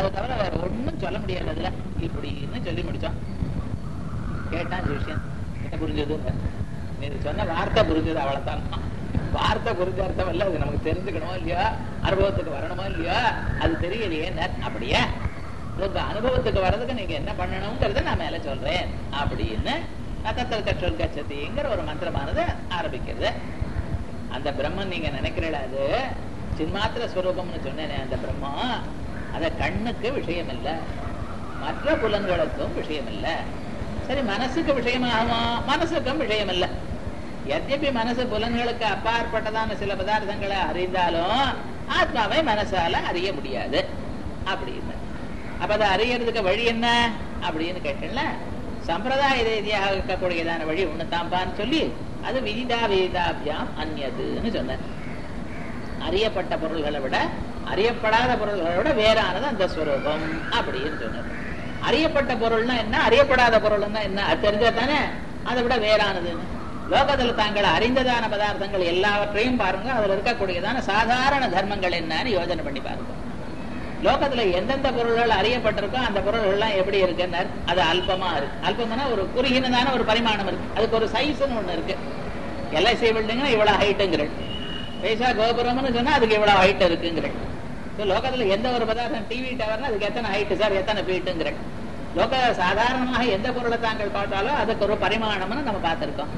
அது தவிர வேற ஒண்ணும் சொல்ல முடியாது அதுல இப்படின்னு சொல்லி முடிச்சோம் கேட்டான் சிஷ்யன் என்ன புரிஞ்சது நீ சொன்ன வார்த்தை புரிஞ்சது அவ்வளவுதான் வார்த்தை புரிஞ்ச அர்த்தம் இல்ல அது நமக்கு தெரிஞ்சுக்கணுமோ இல்லையா அனுபவத்துக்கு வரணுமோ இல்லையா அது தெரியலையே அப்படியே உங்க அனுபவத்துக்கு வர்றதுக்கு நீங்க என்ன பண்ணணுங்கிறத நான் மேல சொல்றேன் அப்படின்னு நத்தத்தில் கற்றல் கச்சதிங்கிற ஒரு மந்திரமானது ஆரம்பிக்கிறது அந்த பிரம்மன் நீங்க நினைக்கிறீங்களா அது சின்மாத்திர ஸ்வரூபம்னு சொன்னேனே அந்த பிரம்மம் அத கண்ணுக்கு விஷயம் இல்ல மற்ற புலன்களுக்கும் விஷயம் இல்ல சரி மனசுக்கு விஷயமாகுமா மனசுக்கும் விஷயம் இல்ல எத்தப்பி மனசு புலன்களுக்கு அப்பாற்பட்டதான சில பதார்த்தங்களை அறிந்தாலும் ஆத்மாவை மனசால அறிய முடியாது அப்படின்னு அப்ப அதை அறியறதுக்கு வழி என்ன அப்படின்னு கேட்டல சம்பிரதாய ரீதியாக இருக்கக்கூடியதான வழி ஒண்ணுதான்பான்னு சொல்லி அது விதிதா விதிதாபியாம் அந்நதுன்னு சொன்னார் அறியப்பட்ட பொருள்களை விட அறியப்படாத பொருள்களை விட வேறானது அந்த ஸ்வரூபம் அப்படின்னு சொன்னார் அறியப்பட்ட பொருள்னா என்ன அறியப்படாத பொருள்னா என்ன அது தெரிஞ்சா தானே அதை விட வேறானதுன்னு லோகத்துல தாங்கள் அறிந்ததான பதார்த்தங்கள் எல்லாவற்றையும் பாருங்க அதுல இருக்கக்கூடியதான சாதாரண தர்மங்கள் என்னன்னு யோஜனை பண்ணி பாருங்க லோகத்துல எந்தெந்த பொருள்கள் அறியப்பட்டிருக்கோ அந்த பொருள்கள் எல்லாம் எப்படி இருக்குன்னு அது அல்பமா இருக்கு அல்பம்னா ஒரு குறுகினதான ஒரு பரிமாணம் இருக்கு அதுக்கு ஒரு சைஸ்ன்னு ஒண்ணு இருக்கு எல்ஐசி பில்டிங்னா இவ்வளவு ஹைட்டுங்கிற பைசா கோபுரம்னு சொன்னா அதுக்கு இவ்வளவு ஹைட் இருக்குங்கிற லோகத்துல எந்த ஒரு பதார்த்தம் டிவி டவர்னா அதுக்கு எத்தனை ஹைட் சார் எத்தனை ஃபீட்டுங்கிற லோக சாதாரணமாக எந்த பொருளை தாங்கள் பார்த்தாலும் அதுக்கு ஒரு பரிமாணம்னு நம்ம பார்த்திருக்கோம்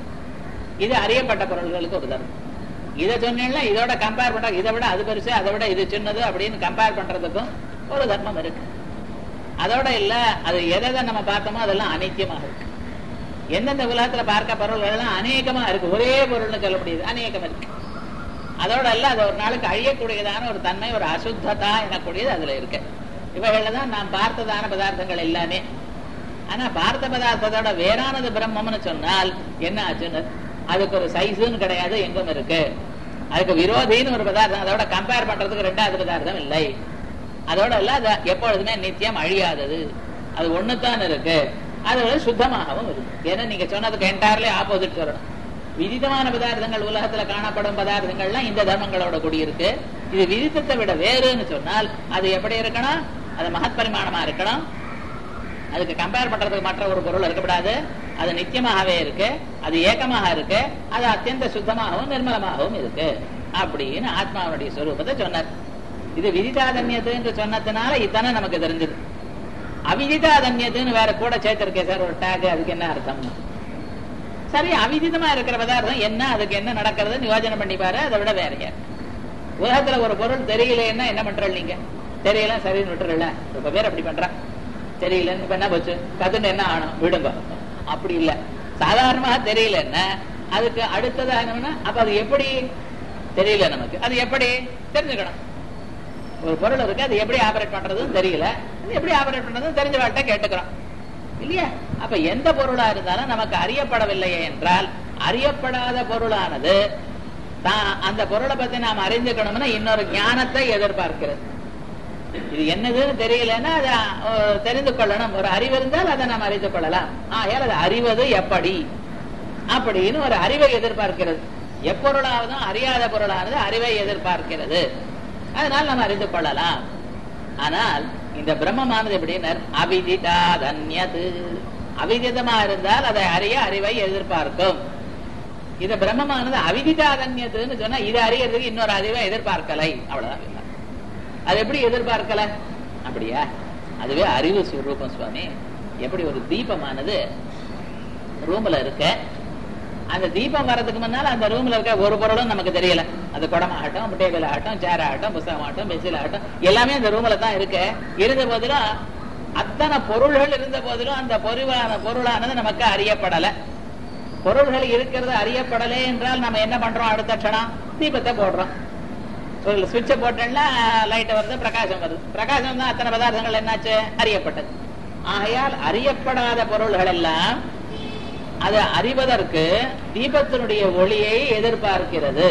இது அறியப்பட்ட பொருள்களுக்கு ஒரு தர்மம் இதை சொன்னீங்கன்னா இதோட கம்பேர் பண்ற இதை விட அது பெருசு அதை விட இது சின்னது அப்படின்னு கம்பேர் பண்றதுக்கும் ஒரு தர்மம் இருக்கு அதோட இல்ல அது எதை நம்ம பார்த்தோமோ அதெல்லாம் அநீக்கியமாக இருக்கு எந்தெந்த உலகத்துல பார்க்க பொருள்கள் எல்லாம் அநேகமா இருக்கு ஒரே பொருள்னு சொல்ல முடியுது அநேகம் இருக்கு அதோட இல்ல அது ஒரு நாளுக்கு அழியக்கூடியதான ஒரு தன்மை ஒரு அசுத்ததா எனக்கூடியது அதுல இருக்கு இவைகள்ல தான் நாம் பார்த்ததான பதார்த்தங்கள் எல்லாமே ஆனா பார்த்த பதார்த்தத்தோட வேறானது பிரம்மம்னு சொன்னால் என்ன ஆச்சுன்னு அதுக்கு ஒரு சைஸுன்னு கிடையாது எங்கும் இருக்கு அதுக்கு விரோதின்னு ஒரு பதார்த்தம் அதோட கம்பேர் பண்றதுக்கு ரெண்டாவது பதார்த்தம் இல்லை அதோட இல்ல அது எப்பொழுதுமே நித்தியம் அழியாதது அது ஒண்ணுதான் இருக்கு அது வந்து சுத்தமாகவும் இருக்கு ஏன்னா நீங்க சொன்னதுக்கு என்டையர்லி ஆப்போசிட் சொல்லணும் விதிதமான பதார்த்தங்கள் உலகத்துல காணப்படும் பதார்த்தங்கள்லாம் இந்த தர்மங்களோட கூடியிருக்கு இது விதித்தத்தை விட வேறுன்னு சொன்னால் அது எப்படி இருக்கணும் அது மகத் பரிமாணமா இருக்கணும் அதுக்கு கம்பேர் பண்றதுக்கு மற்ற ஒரு பொருள் இருக்கக்கூடாது அது நித்தியமாகவே இருக்கு அது ஏக்கமாக இருக்கு அது அத்தியந்த சுத்தமாகவும் நிர்மலமாகவும் இருக்கு அப்படின்னு ஆத்மாவுடைய சொரூபத்தை சொன்னார் இது விதிதாதன்யத்து என்று சொன்னதுனால இதானே நமக்கு தெரிஞ்சது அவிதிதாதன்யத்துன்னு வேற கூட சேர்த்திருக்கேன் சார் ஒரு டேக் அதுக்கு என்ன அர்த்தம் சரி அவிதிதமா இருக்கிற பதார்த்தம் என்ன அதுக்கு என்ன நடக்கிறதுன்னு யோஜனை பண்ணி பாரு அதை விட வேறையா உலகத்துல ஒரு பொருள் தெரியலன்னா என்ன பண்ற நீங்க தெரியல சரின்னு விட்டுறல ரொம்ப பேர் அப்படி பண்றா தெரியலன்னு இப்ப என்ன போச்சு கத்துன்னு என்ன ஆகணும் விடுங்க அப்படி இல்ல சாதாரணமாக தெரியல என்ன அதுக்கு அடுத்ததா என்னன்னா அப்ப அது எப்படி தெரியல நமக்கு அது எப்படி தெரிஞ்சுக்கணும் ஒரு பொருள் இருக்கு அது எப்படி ஆபரேட் பண்றதுன்னு தெரியல அது எப்படி ஆபரேட் பண்றதுன்னு தெரிஞ்ச வாழ்க்கை கேட்டுக்கிறோம் இல்லையா அப்ப எந்த பொருளா இருந்தாலும் நமக்கு அறியப்படவில்லையே என்றால் அறியப்படாத பொருளானது தான் அந்த பொருளை பத்தி நாம் அறிஞ்சுக்கணும்னா இன்னொரு ஞானத்தை எதிர்பார்க்கிறது இது என்னதுன்னு தெரியலன்னா அதை அஹ், தெரிந்து கொள்ளணும் ஒரு அறிவு இருந்தால் அதை நாம் அறிந்து கொள்ளலாம் ஆகையால் அது அறிவது எப்படி அப்படின்னு ஒரு அறிவை எதிர்பார்க்கிறது எப்பொருளாவதும் அறியாத பொருளானது அறிவை எதிர்பார்க்கிறது அதனால் நாம் அறிந்து கொள்ளலாம் ஆனால் இந்த பிரம்மமானது எப்படின்னு அவிதிதாதன்யது அவிதிதமா இருந்தால் அதை அறிய அறிவை எதிர்பார்க்கும் இந்த பிரம்மமானது அவிதிதாதன்யத்துன்னு சொன்னா இதை அறியறதுக்கு இன்னொரு அறிவை எதிர்பார்க்கலை அவ்வளவுதான் விவரம். அது எப்படி எதிர்பார்க்கல அப்படியா அதுவே அறிவு சுரூபம் சுவாமி எப்படி ஒரு தீபமானது ரூம்ல இருக்க அந்த தீபம் வர்றதுக்கு முன்னால அந்த ரூம்ல இருக்க ஒரு பொருளும் நமக்கு தெரியல அது குடமாகட்டும் டேபிள் ஆகட்டும் சேர் ஆகட்டும் புஸ்தகம் ஆகட்டும் பென்சில் ஆகட்டும் எல்லாமே அந்த ரூம்ல தான் இருக்கு இருந்த போதிலும் அத்தனை பொருள்கள் இருந்த போதிலும் அந்த பொருளான பொருளானது நமக்கு அறியப்படல பொருள்கள் இருக்கிறது அறியப்படலை என்றால் நம்ம என்ன பண்றோம் அடுத்த க்ஷணம் தீபத்தை போடுறோம் ஒரு சுவிட்சை போட்டோம்னா லைட் வருது பிரகாசம் வருது பிரகாசம் தான் அத்தனை பதார்த்தங்கள் என்னாச்சு அறியப்பட்டது ஆகையால் அறியப்படாத பொருள்கள் எல்லாம் அதை அறிவதற்கு தீபத்தினுடைய ஒளியை எதிர்பார்க்கிறது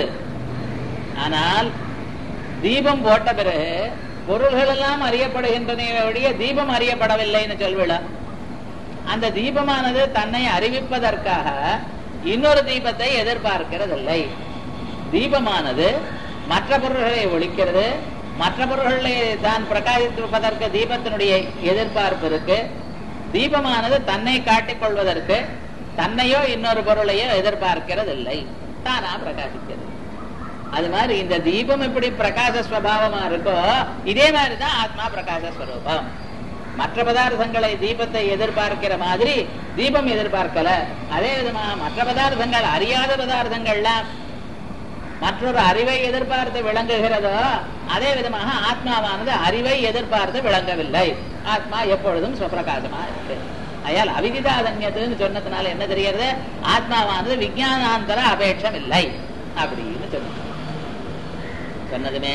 ஆனால் தீபம் போட்ட பிறகு பொருள்கள் எல்லாம் அறியப்படுகின்றன ஒழிய தீபம் அறியப்படவில்லைன்னு சொல்விடா அந்த தீபமானது தன்னை அறிவிப்பதற்காக இன்னொரு தீபத்தை எதிர்பார்க்கிறதில்லை தீபமானது மற்ற பொருள்களை ஒழிக்கிறது மற்ற பொருள்களை தான் பிரகாசிப்பதற்கு தீபத்தினுடைய எதிர்பார்ப்பு இருக்கு தீபமானது தன்னை காட்டிக் கொள்வதற்கு தன்னையோ இன்னொரு பொருளையோ எதிர்பார்க்கிறது இல்லை தானா பிரகாசிக்கிறது அது மாதிரி இந்த தீபம் எப்படி பிரகாச ஸ்வபாவமா இருக்கோ இதே மாதிரிதான் ஆத்மா பிரகாச ஸ்வரூபம் மற்ற பதார்த்தங்களை தீபத்தை எதிர்பார்க்கிற மாதிரி தீபம் எதிர்பார்க்கல அதே விதமா மற்ற பதார்த்தங்கள் அறியாத பதார்த்தங்கள்லாம் மற்றொரு அறிவை எதிர்பார்த்து விளங்குகிறதோ அதே விதமாக ஆத்மாவானது அறிவை எதிர்பார்த்து விளங்கவில்லை ஆத்மா எப்பொழுதும் சுவப்பிரகாசமா இருக்கு அயால் அவிதிதாதன்யத்துன்னு சொன்னதுனால என்ன தெரிகிறது ஆத்மாவானது விஜயானாந்தர அபேட்சம் இல்லை அப்படின்னு சொன்ன சொன்னதுமே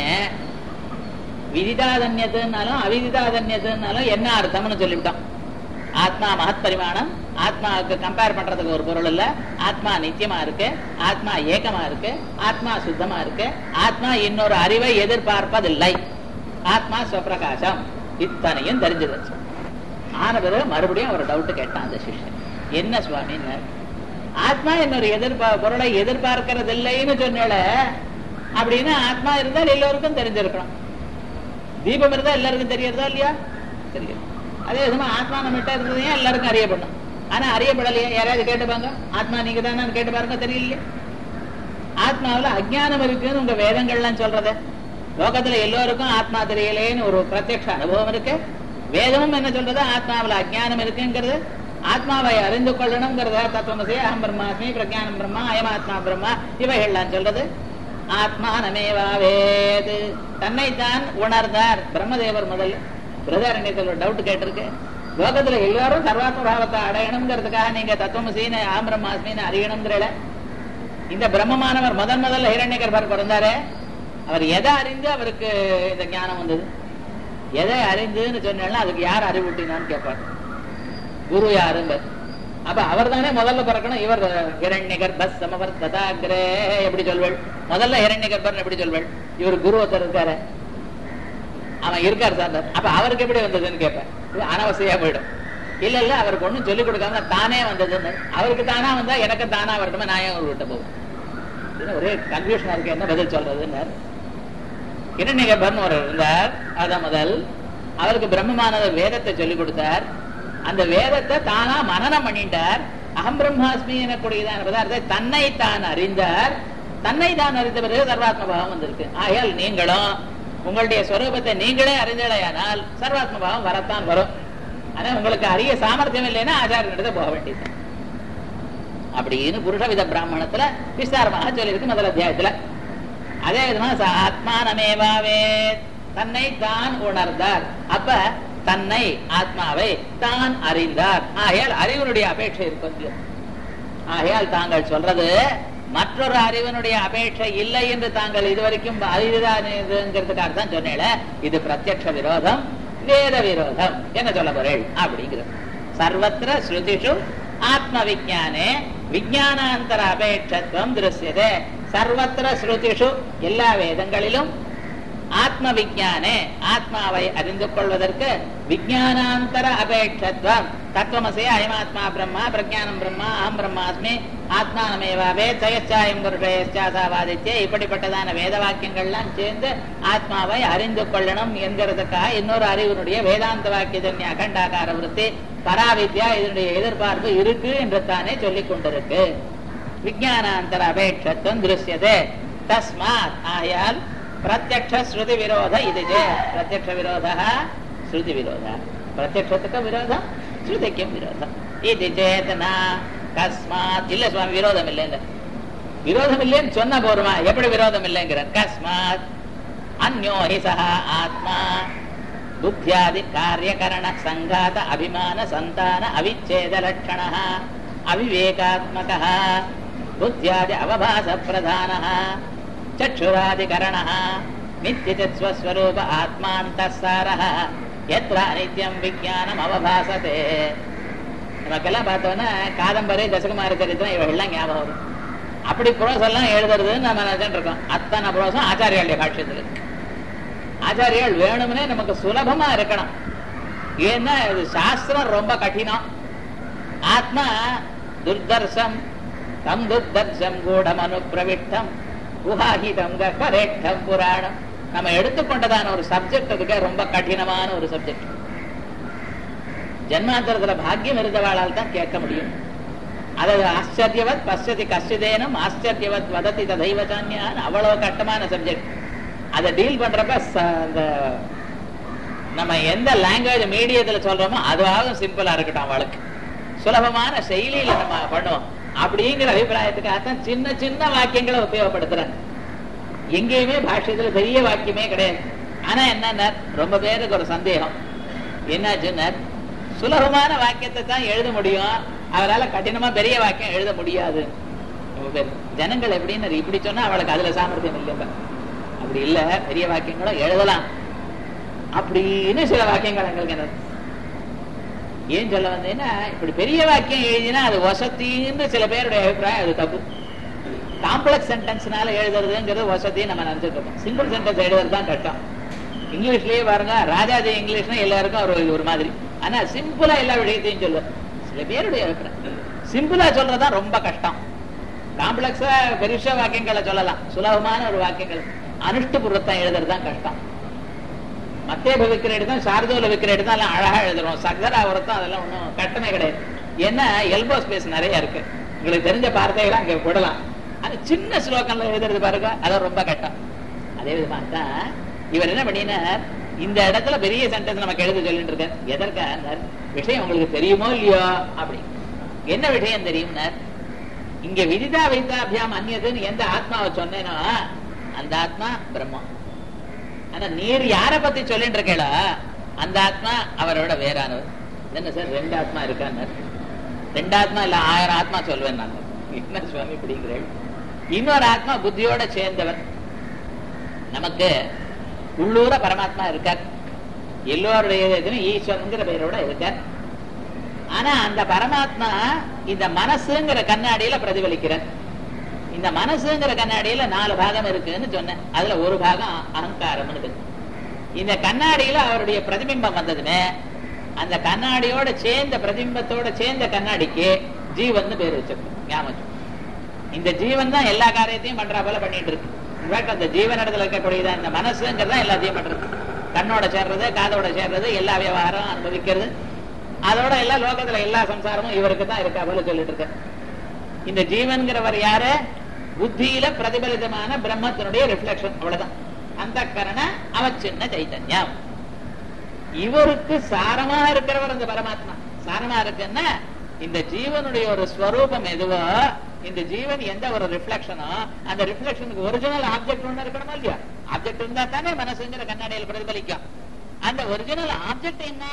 விதிதாதன்யத்துனாலும் அவிதிதாதன்யத்துனாலும் என்ன அர்த்தம்னு சொல்லிவிட்டோம் ஆத்மா மகத் பரிமாணம் ஆத்மாவுக்கு கம்பேர் பண்றதுக்கு ஒரு பொருள் இல்ல ஆத்மா நித்தியமா இருக்கு ஆத்மா ஏகமா இருக்கு ஆத்மா சுத்தமா இருக்கு ஆத்மா இன்னொரு அறிவை எதிர்பார்ப்பதில்லை ஆத்மா சுவப்பிரகாசம் இத்தனையும் தெரிஞ்சது ஆன பிறகு மறுபடியும் ஒரு டவுட் கேட்டான் அந்த சிஷ்யன் என்ன சுவாமின்னு ஆத்மா இன்னொரு எதிர்பா பொருளை எதிர்பார்க்கறது இல்லைன்னு சொன்னல அப்படின்னா ஆத்மா இருந்தால் எல்லோருக்கும் தெரிஞ்சிருக்கணும் தீபம் இருந்தா எல்லாருக்கும் தெரியறதா இல்லையா தெரியும் அதே விதமா ஆத்மா நம்மகிட்ட இருந்ததையும் எல்லாருக்கும் அறியப்படணும் ஆனா அறியப்படலையா யாராவது கேட்டுப்பாங்க ஆத்மா நீங்க தானே கேட்டு பாருங்க தெரியலையே ஆத்மாவுல அஜ்ஞானம் இருக்குன்னு உங்க வேதங்கள்லாம் சொல்றது லோகத்துல எல்லோருக்கும் ஆத்மா தெரியலேன்னு ஒரு பிரத்யக்ஷ அனுபவம் இருக்கு வேதமும் என்ன சொல்றது ஆத்மாவுல அஜ்ஞானம் இருக்குங்கிறது ஆத்மாவை அறிந்து கொள்ளணுங்கிறத தத்துவமசி அகம் பிரம்மாஸ்மி பிரஜானம் பிரம்மா அயமாத்மா பிரம்மா இவைகள்லாம் சொல்றது ஆத்மானமேவாவேது தன்னைத்தான் உணர்ந்தார் பிரம்மதேவர் முதல் பிரதாரண்யத்தில் ஒரு டவுட் கேட்டிருக்கு லோகத்துல எல்லாரும் சர்வாத்ம பாவத்தை அடையணுங்கிறதுக்காக நீங்க தத்துவமசின்னு ஆம் பிரம்மாஸ்மின்னு அறியணுங்கிறல இந்த பிரம்மமானவர் முதன் முதல்ல ஹிரண்ய கர்ப்பர் பிறந்தாரு அவர் எதை அறிந்து அவருக்கு இந்த ஞானம் வந்தது எதை அறிந்துன்னு சொன்னா அதுக்கு யார் அறிவுட்டினான்னு கேட்பார் குரு யாருங்க அப்ப அவர் தானே முதல்ல பிறக்கணும் இவர் ஹிரண்ய கர்ப்ப சமவர்த்ததாகிரே எப்படி சொல்வள் முதல்ல ஹிரண்ய கர்ப்பர் எப்படி சொல்வள் இவர் குரு ஒருத்தர் இருக்காரு அவன் இருக்காரு சார் அப்ப அவருக்கு எப்படி வந்ததுன்னு கேட்பேன் இது அனவசியா போயிடும் இல்ல இல்ல அவருக்கு ஒண்ணும் சொல்லிக் கொடுக்காம தானே வந்ததுன்னு அவருக்கு தானா வந்தா எனக்கு தானா வரட்டுமே நான் ஏன் அவர்கிட்ட போகும் இது ஒரே கன்ஃபியூஷனா இருக்கு என்ன பதில் சொல்றதுன்னு கிரண்யகர்பன் ஒரு இருந்தார் அதான் முதல் அவருக்கு பிரம்மமானவர் வேதத்தை சொல்லிக் கொடுத்தார் அந்த வேதத்தை தானா மனனம் பண்ணிட்டார் அகம் பிரம்மாஸ்மி எனக்கூடியதான பதார்த்தத்தை தன்னை தான் அறிந்தார் தன்னை தான் அறிந்த பிறகு சர்வாத்ம பாவம் வந்திருக்கு ஆகையால் நீங்களும் உங்களுடைய ஸ்வரூபத்தை நீங்களே அறிந்தடையானால் சர்வாத்ம பாவம் வரத்தான் வரும் ஆனா உங்களுக்கு அறிய சாமர்த்தியம் இல்லைன்னா ஆச்சாரியனிடத்தை போக வேண்டியது அப்படின்னு புருஷவித பிராமணத்துல விஸ்தாரமாக சொல்லியிருக்கு முதல் அத்தியாயத்துல அதே விதமா ஆத்மானமேவாவே தன்னை தான் உணர்ந்தார் அப்ப தன்னை ஆத்மாவை தான் அறிந்தார் ஆகையால் அறிவனுடைய அபேட்சை இருப்பது ஆகையால் தாங்கள் சொல்றது மற்றொரு அறிவனுடைய அபேட்சை இல்லை என்று தாங்கள் இதுவரைக்கும் அறிவுதான்ங்கிறதுக்காக தான் சொன்னேன் இது பிரத்யக்ஷ விரோதம் வேத விரோதம் என்ன சொல்ல போறேன் அப்படிங்கிறது சர்வத்திர ஸ்ருதிஷு ஆத்ம விஜானே விஜயானாந்தர அபேட்சத்துவம் திருஷ்யதே சர்வத்திர ஸ்ருதிஷு எல்லா வேதங்களிலும் ஆத்ம விஜானே ஆத்மாவை அறிந்து கொள்வதற்கு விஜயானாந்தர அபேட்சத்துவம் தத்துவமசே அயமாத்மா பிரம்மா பிரஜானம் பிரம்மா அகம் பிரம்மாஸ்மி ஆத்மானமேவாவே ஜெயச்சாயம் புருஷேச்சாசாவாதித்ய இப்படிப்பட்டதான வேத வாக்கியங்கள்லாம் சேர்ந்து ஆத்மாவை அறிந்து கொள்ளணும் என்கிறதுக்காக இன்னொரு அறிவினுடைய வேதாந்த வாக்கியஜன்ய அகண்டாகார விருத்தி பராவித்யா இதனுடைய எதிர்பார்ப்பு இருக்கு என்று தானே சொல்லிக் கொண்டிருக்கு விஜயானாந்தர அபேட்சத்துவம் திருஷ்யதே தஸ்மாத் ஆயால் பிரத்யக்ஷ ஸ்ருதி விரோத இது பிரத்யக்ஷ விரோத ஸ்ருதி விரோத பிரத்யக்ஷத்துக்கு விரோதம் ஸ்ருதிக்கும் விரோதம் இது சேதனா கஸ்மாத் இல்ல சுவாமி விரோதம் இல்லைங்க விரோதம் இல்லைன்னு சொன்ன போருமா எப்படி விரோதம் இல்லைங்கிற கஸ்மாத் அந்யோ ஹி சஹ ஆத்மா புத்தியாதி காரியகரண சங்காத அபிமான சந்தான அவிச்சேத லட்சண அவிவேகாத்மக புத்தியாதி அவபாச பிரதான சक्षुरादिकरणः नित्यचित्स्वस्वरूप आत्मान्तःसारः यत्र அனித்யம் விஜயானம் அவபாசதே நமக்கெல்லாம் பார்த்தோன்னா காதம்பரி தசகுமார சரித்திரம் இவைகள்லாம் ஞாபகம் வரும் அப்படி புரோசம் எல்லாம் எழுதுறதுன்னு நம்ம நினைச்சுட்டு இருக்கோம் அத்தனை புரோசம் ஆச்சாரியாளுடைய காட்சியத்தில் ஆச்சாரியால் வேணும்னே நமக்கு சுலபமா இருக்கணும் ஏன்னா இது சாஸ்திரம் ரொம்ப கடினம் ஆத்மா துர்தர்சம் தம் துர்தர்சம் கூடம் அனுப்பிரவிட்டம் குஹாஹிதம் கரேட்டம் புராணம் நம்ம எடுத்துக்கொண்டதான ஒரு சப்ஜெக்ட் இருக்க ரொம்ப கடினமான ஒரு சப்ஜெக்ட் ஜென்மாந்தரத்துல பாக்கியம் இருந்தவாளால் தான் கேட்க முடியும் அதாவது ஆச்சரியவத் பசதி கஷ்டதேனும் ஆச்சரியவத் வதத்தி ததைவச்சான்யான் அவ்வளவு கட்டமான சப்ஜெக்ட் அதை டீல் பண்றப்ப ச- அந்த நம்ம எந்த லாங்குவேஜ் மீடியத்துல சொல்றோமோ அதுவாவது சிம்பிளா இருக்கட்டும் அவளுக்கு சுலபமான செயலியில நம்ம பண்ணுவோம் அப்படிங்கிற அபிப்பிராயத்துக்காகத்தான் சின்ன சின்ன வாக்கியங்களை உபயோகப்படுத்துறேன் எங்கேயுமே பாஷ்யத்துல பெரிய வாக்கியமே கிடையாது ஆனா என்ன ரொம்ப பேருக்கு ஒரு சந்தேகம் என்னாச்சுன்னா சுலபமான வாக்கியத்தை தான் எழுத முடியும் அவரால கடினமா பெரிய வாக்கியம் எழுத முடியாது ரொம்ப பேர் ஜனங்கள் எப்படின்னு இப்படி சொன்னா அவளுக்கு அதுல சாமர்த்தியம் இல்லைங்க அப்படி இல்ல பெரிய வாக்கியங்களும் எழுதலாம் அப்படின்னு சில வாக்கியங்கள் எங்களுக்கு என்ன ஏன் சொல்ல வந்தேன்னா இப்படி பெரிய வாக்கியம் எழுதினா அது வசத்தின்னு சில பேருடைய அபிப்பிராயம் அது தப்பு காம்ப்ளெக்ஸ் சென்டென்ஸ்னால எழுதுறதுங்கிறது வசதி நம்ம நினைச்சிட்டு இருக்கோம் சிம்பிள் சென்டென்ஸ் எழுதுறது தான் கஷ்டம் இங்கிலீஷ்லயே பாருங்க ராஜாஜி இங்கிலீஷ்னா எல்லாருக்கும் ஒரு ஒரு மாதிரி ஆனா சிம்பிளா எல்லா விஷயத்தையும் சொல்லுவார் சில பேருடைய அபிப்பிராயம் சிம்பிளா சொல்றதுதான் ரொம்ப கஷ்டம் காம்ப்ளெக்ஸா பெருசா வாக்கியங்களை சொல்லலாம் சுலபமான ஒரு வாக்கியங்கள் அனுஷ்டபூர்வத்தை எழுதுறது தான் கஷ்டம் மத்தேப விற்கிற தான் சாரதோல விற்கிற தான் எல்லாம் அழகா எழுதுறோம் சக்கரா உரத்தம் அதெல்லாம் ஒண்ணும் கட்டமே கிடையாது ஏன்னா எல்போ ஸ்பேஸ் நிறைய இருக்கு உங்களுக்கு தெரிஞ்ச வார்த்தைகளை அங்க விடலாம் ஆனா சின்ன ஸ்லோகம்ல எழுதுறது பாருங்க அதான் ரொம்ப கட்டம் அதே விதமா தான் இவர் என்ன பண்ணினார் இந்த இடத்துல பெரிய சென்டென்ஸ் நமக்கு எழுத சொல்லிட்டு இருக்கார் எதற்காக விஷயம் உங்களுக்கு தெரியுமோ இல்லையோ அப்படி என்ன விஷயம் தெரியும்னார் இங்க விதிதா வைத்தாபியாம் அந்நியதுன்னு எந்த ஆத்மாவை சொன்னேனோ அந்த ஆத்மா பிரம்மம் ஆனா நீர் யார பத்தி சொல்லிட்டு இருக்கேளா அந்த ஆத்மா அவரோட வேறானவர் என்ன சார் ரெண்டு ஆத்மா இருக்கான்னு ரெண்டு ஆத்மா இல்ல ஆயிரம் ஆத்மா சொல்வேன் நான் என்ன சுவாமி இப்படிங்கிறேன் இன்னொரு ஆத்மா புத்தியோட சேர்ந்தவர் நமக்கு உள்ளூர பரமாத்மா இருக்கார் எல்லோருடைய இதுலயும் ஈஸ்வரங்கிற பெயரோட இருக்கார் ஆனா அந்த பரமாத்மா இந்த மனசுங்கிற கண்ணாடியில பிரதிபலிக்கிறார் இந்த மனசுங்கிற கண்ணாடியில நாலு பாகம் இருக்குன்னு சொன்னேன் அதுல ஒரு பாகம் அகங்காரம்னு இருக்கு. இந்த கண்ணாடியில அவருடைய பிரதிபிம்பம் வந்ததுன்னு அந்த கண்ணாடியோட சேர்ந்த பிரதிபிம்பத்தோட சேர்ந்த கண்ணாடிக்கு ஜீவன் பேர் வச்சிருக்கோம் ஞாபகம் வச்சுக்கோ. இந்த ஜீவன் தான் எல்லா காரியத்தையும் பண்றா போல பண்ணிட்டு இருக்கு இன்ஃபேக்ட் அந்த ஜீவன் இடத்துல இருக்கக்கூடியது அந்த மனசுங்கிறதா எல்லாத்தையும் பண்றது கண்ணோட சேர்றது காதோட சேர்றது எல்லா விவகாரம் அனுபவிக்கிறது அதோட எல்லா லோகத்துல எல்லா சம்சாரமும் இவருக்கு தான் இருக்கா போல சொல்லிட்டு இருக்க இந்த ஜீவன்கிறவர் யாரு புத்தியில பிரதிபலிதமான பிரம்மத்தினுடைய ரிஃப்ளெக்ஷன் அவ்வளவுதான் அந்த கரண அவச்சின்ன சைத்தன்யம் இவருக்கு சாரமா இருக்கிறவர் அந்த பரமாத்மா சாரமா இருக்குன்னா இந்த ஜீவனுடைய ஒரு ஸ்வரூபம் எதுவோ இந்த ஜீவன் எந்த ஒரு ரிஃப்ளெக்ஷனோ அந்த ரிஃப்ளெக்ஷனுக்கு ஒரிஜினல் ஆப்ஜெக்ட் ஒண்ணு இருக்கணுமா இல்லையா ஆப்ஜெக்ட் இருந்தா தானே மனசுங்கிற கண்ணாடியில் பிரதிபலிக்கும் அந்த ஒரிஜினல் ஆப்ஜெக்ட் என்ன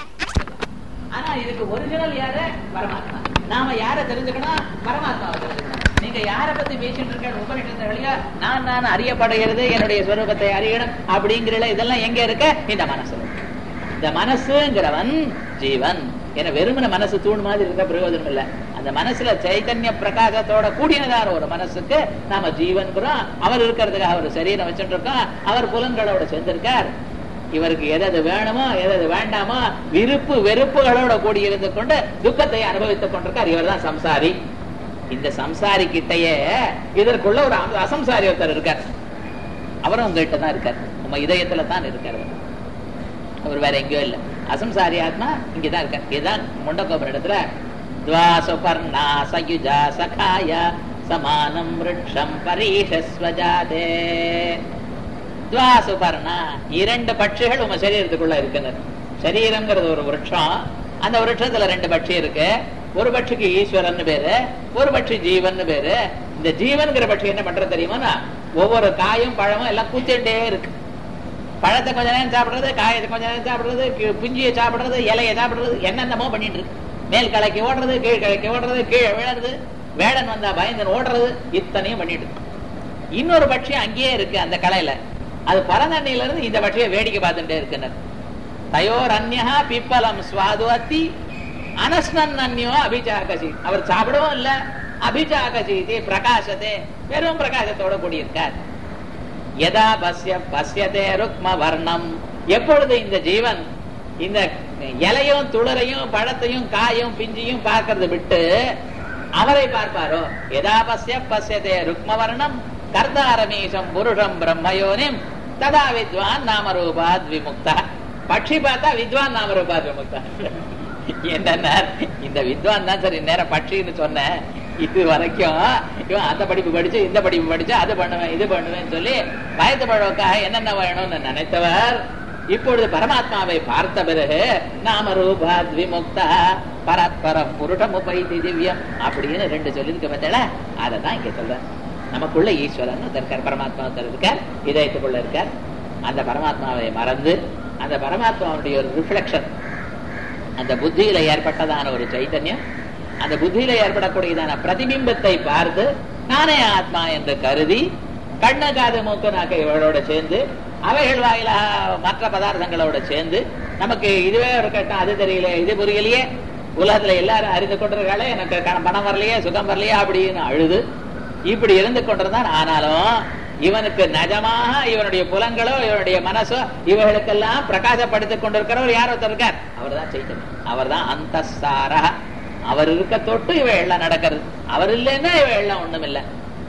ஆனா இதுக்கு ஒரிஜினல் யாரு பரமாத்மா நாம யார தெரிஞ்சுக்கணும் பரமாத்மாவை தெரிஞ்சுக்கணும் நீங்க யார பத்தி பேசிட்டு இருக்க உபனிஷத்துகளையோ நான் நான் அறியப்படுகிறது என்னுடைய ஸ்வரூபத்தை அறியணும் அப்படிங்கிற இதெல்லாம் எங்க இருக்க இந்த மனசு இந்த மனசுங்கிறவன் ஜீவன் ஏன்னா வெறுமன மனசு தூண் மாதிரி இருக்க பிரயோஜனம் இல்ல அந்த மனசுல சைத்தன்ய பிரகாசத்தோட கூடியதான ஒரு மனசுக்கு நாம ஜீவன்கிறோம் அவர் இருக்கிறதுக்காக ஒரு சரீரம் வச்சுட்டு இருக்கோம் அவர் புலன்களோட சேர்ந்திருக்கார் இவருக்கு எதது வேணுமோ எதது வேண்டாமோ விருப்பு வெறுப்புகளோட கூடி இருந்து கொண்டு துக்கத்தை அனுபவித்துக் கொண்டிருக்கார் இவர் தான் சம்சாரி இந்த சம்சாரி கிட்டயே இதற்குள்ள ஒரு அ- அசம்சாரி ஒருத்தர் இருக்கார் அவரும் உங்ககிட்ட தான் இருக்கார் நம்ம இதயத்துல தான் இருக்கார் அவர். அவர் வேற எங்கேயோ இல்ல அசம்சாரி ஆத்மா இங்கதான் இருக்கார் இதுதான் முண்டக்கோபுர இடத்துல துவாசுபர்ணா சயுஜா சகாய சமானம் விருட்சம் பரீஷஸ்வஜாதே துவாசுபர்ணா இரண்டு பட்சிகள் உங்க சரீரத்துக்குள்ள இருக்குன்னு சரீரம்ங்கிறது ஒரு விருட்சம் அந்த விருட்சத்துல ரெண்டு பட்சி இருக்கு ஒரு பட்சிக்கு ஈஸ்வரன் பேரு ஒரு பட்சி ஜீவன் பேரு இந்த ஜீவன்கிற பட்சி என்ன பண்றது தெரியுமா ஒவ்வொரு காயும் பழமும் எல்லாம் கூத்திட்டே இருக்கு பழத்தை கொஞ்ச நேரம் சாப்பிடுறது காயத்தை கொஞ்ச நேரம் சாப்பிடுறது கீ- பிஞ்சியை சாப்பிடுறது இலையை சாப்பிடுறது என்னென்னமோ பண்ணிட்டு இருக்கு மேல் கலைக்கு ஓடுறது கீழ் கலைக்கு ஓடுறது கீழே விழுறது வேடன் வந்தா பயந்து ஓடுறது இத்தனையும் பண்ணிட்டு இருக்கு இன்னொரு பட்சி அங்கேயே இருக்கு அந்த கலையில அது பரந்தண்ணில இருந்து இந்த பட்சியை வேடிக்கை பார்த்துட்டே இருக்குன்னு தயோர் அந்யா பிப்பலம் சுவாதுவத்தி அனஸ்னன் அந்யோ அபிச்சாகசி அவர் சாப்பிடவும் இல்ல அபிச்சாகசி பிரகாசத்தே வெறும் பிரகாசத்தோட கூடியிருக்கார் யதா பஸ்ய பஸ்யதே ருக்ம வர்ணம் எப்பொழுது இந்த ஜீவன் இந்த இலையும் துளரையும் பழத்தையும் காயும் பிஞ்சியும் பார்க்கறது விட்டு அவரை பார்ப்பாரோ யதா பஸ்ய பஸ்யதே ருக்ம வர்ணம் கர்தாரமீசம் புருஷம் பிரம்மயோனிம் ததா வித்வான் நாமரூபாத் விமுக்தா பட்சி பார்த்தா வித்வான் நாமரூபாத் விமுக்தா என்னன்னா இந்த வித்வான் தான் சரி நேரம் பட்சின்னு சொன்னேன் இது வரைக்கும் இவன் அந்த படிப்பு படிச்சு இந்த படிப்பு படிச்சு அது பண்ணுவேன் இது பண்ணுவேன்னு சொல்லி பயத்து பழவுக்காக என்னென்ன வேணும்னு நினைத்தவர் இப்பொழுது பரமாத்மாவை பார்த்த பிறகு நாம ரூபாத் விமுக்தா பரஸ்பரம் புருஷம் உபைதி திவ்யம் அப்படின்னு ரெண்டு சொல்லிருக்க பார்த்தல அதை தான் இங்க சொல்றேன் நமக்குள்ள ஈஸ்வரன் ஒருத்தர் இருக்கார் பரமாத்மா ஒருத்தர் இருக்கார் இதயத்துக்குள்ள இருக்கார் அந்த பரமாத்மாவை மறந்து அந்த பரமாத்மாவுடைய ஒரு ரிஃப்ளெக்ஷன் அந்த புத்தியில ஏற்பட்டதான ஒரு சைத்தன்யம் அந்த புத்தியில ஏற்படக்கூடியதான பிரதிபிம்பத்தை பார்த்து நானே ஆத்மா என்று கருதி கண்ண காது மூக்கு நாக்க இவளோட சேர்ந்து அவைகள் வாயிலாக மற்ற பதார்த்தங்களோட சேர்ந்து நமக்கு இதுவே இருக்கட்டும் அது தெரியல இது புரியலையே உலகத்துல எல்லாரும் அறிந்து கொண்டிருக்காளே எனக்கு க- பணம் வரலையே சுகம் வரலையே அப்படின்னு அழுது இப்படி இருந்து கொண்டிருந்தான் ஆனாலும் இவனுக்கு நிஜமாக இவனுடைய புலங்களோ இவனுடைய மனசோ இவைகளுக்கெல்லாம் பிரகாசப்படுத்திக் கொண்டிருக்கிறவர் யார் ஒருத்தர் இருக்கார் அவர் தான் சைத்தன்யம் அவர் தான் அந்த அவர் இருக்க தொட்டு இவ எல்லாம் நடக்கிறது அவர் இல்லைன்னா இவ எல்லாம் ஒண்ணும் இல்லை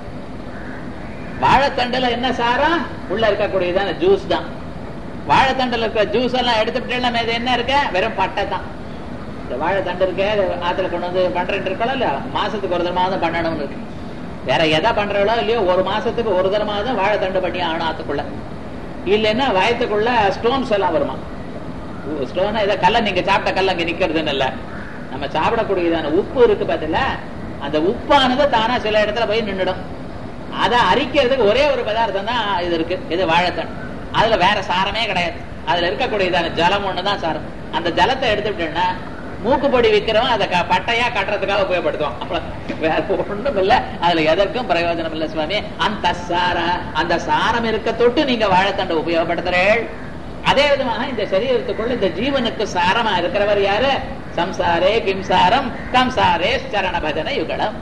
வாழைத்தண்டுல என்ன சாரம் உள்ள இருக்கக்கூடியதான ஜூஸ் தான் வாழைத்தண்டுல இருக்கிற ஜூஸ் எல்லாம் எடுத்துட்டேன்னா இது என்ன இருக்க வெறும் பட்டை தான் இந்த வாழைத்தண்டு இருக்க இது ஆத்துல கொண்டு வந்து பண்றேன் இருக்கோம் இல்ல மாசத்துக்கு ஒரு தரமாக தான் பண்ணணும்னு இருக்கு வேற எதை பண்றீங்களோ இல்லையோ ஒரு மாசத்துக்கு ஒரு தரமாக தான் வாழைத்தண்டு பண்ணி ஆகணும் ஆத்துக்குள்ள இல்லைன்னா வயத்துக்குள்ள ஸ்டோன்ஸ் எல்லாம் வருமா ஸ்டோன் இதை கல்ல நீங்க சாப்பிட்ட கல்ல அங்க நிக்கிறதுன்னு இல்ல நம்ம சாப்பிடக்கூடியதான உப்பு இருக்கு பாத்தீங்களா அந்த உப்பானது தானா சில இடத்துல போய் நின்னுடும் அதை அரிக்கிறதுக்கு ஒரே ஒரு பதார்த்தம் தான் இது இருக்கு இது வாழைத்தண்டு அதுல வேற சாரமே கிடையாது அதுல இருக்கக்கூடியதான ஜலம் ஒண்ணுதான் சாரம் அந்த ஜலத்தை எடுத்துட்டோம்னா மூக்குப்பொடி விற்கிறவன் அதை க- பட்டையா கட்டுறதுக்காக உபயோகப்படுத்துவான் அவ்வளவு வேற ஒண்ணும் இல்ல அதுல எதற்கும் பிரயோஜனம் இல்ல சுவாமி அந்த சார அந்த சாரம் இருக்க தொட்டு நீங்க வாழைத்தண்டை உபயோகப்படுத்துறேள் அதே விதமாக இந்த சரீரத்துக்குள்ள இந்த ஜீவனுக்கு சாரமா இருக்கிறவர் யாரு சம்சாரே கிம்சாரம் கம்சாரே சரண பஜன யுகலம்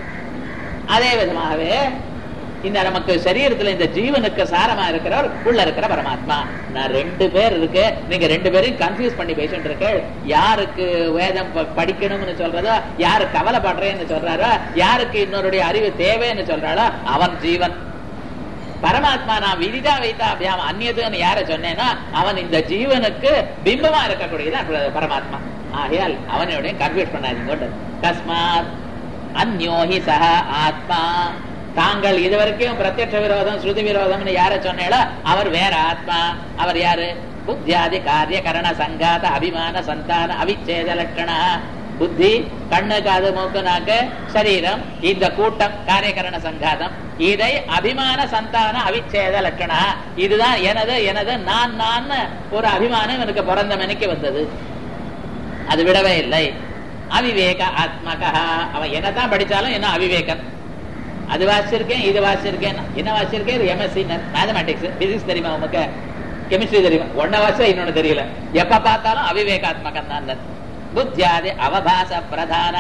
அதே விதமாகவே இந்த நமக்கு சரீரத்துல இந்த ஜீவனுக்கு சாரமா இருக்கிறவர் உள்ள இருக்கிற பரமாத்மா நான் ரெண்டு பேர் இருக்கு நீங்க ரெண்டு பேரையும் கன்ஃபியூஸ் பண்ணி பேசிட்டு இருக்கு யாருக்கு வேதம் ப- படிக்கணும்னு சொல்றதோ யாரு கவலைப்படுறேன்னு சொல்றாரோ யாருக்கு இன்னொருடைய அறிவு தேவைன்னு சொல்றாளோ அவன் ஜீவன் பரமாத்மா நான் விதிதா வைத்தா அபியாம அந்நியதுன்னு யார சொன்னேன்னா அவன் இந்த ஜீவனுக்கு பிம்பமா இருக்கக்கூடியது அந்த பரமாத்மா ஆகையால் அவனோட கன்ஃபியூஸ் பண்ணாதீங்க கஸ்மாத் அந்யோஹி சக ஆத்மா தாங்கள் இதுவரைக்கும் பிரத்யட்ச விரோதம் ஸ்ருதி விரோதம்னு யார சொன்னேளோ அவர் வேற ஆத்மா அவர் யாரு புத்தியாதி காரிய கரண சங்காத அபிமான சந்தான அவிச்சேத லட்சணா புத்தி கண்ணு காது மூக்கு நாக்கு சரீரம் இந்த கூட்டம் காரியகரண சங்காதம் இதை அபிமான சந்தான அவிச்சேத லட்சணா இதுதான் எனது எனது நான் நான் ஒரு அபிமானம் எனக்கு பிறந்த மணிக்கு வந்தது அது விடவே இல்லை அவிவேக ஆத்மகா அவன் என்னதான் படிச்சாலும் என்ன அவிவேகன் அது வாசிச்சிருக்கேன் இது வாசிச்சிருக்கேன் என்ன வாசிச்சிருக்கேன் எம்எஸ்சி மேத்தமேட்டிக்ஸ் பிசிக்ஸ் தெரியுமா உமக்கு கெமிஸ்ட்ரி தெரியுமா ஒன்ன வாசம் இன்னொன்னு தெரியல எப்ப பார்த்தாலும் அவிவேகாத்மகம் தான் புத்தியாதி அவபாச பிரதான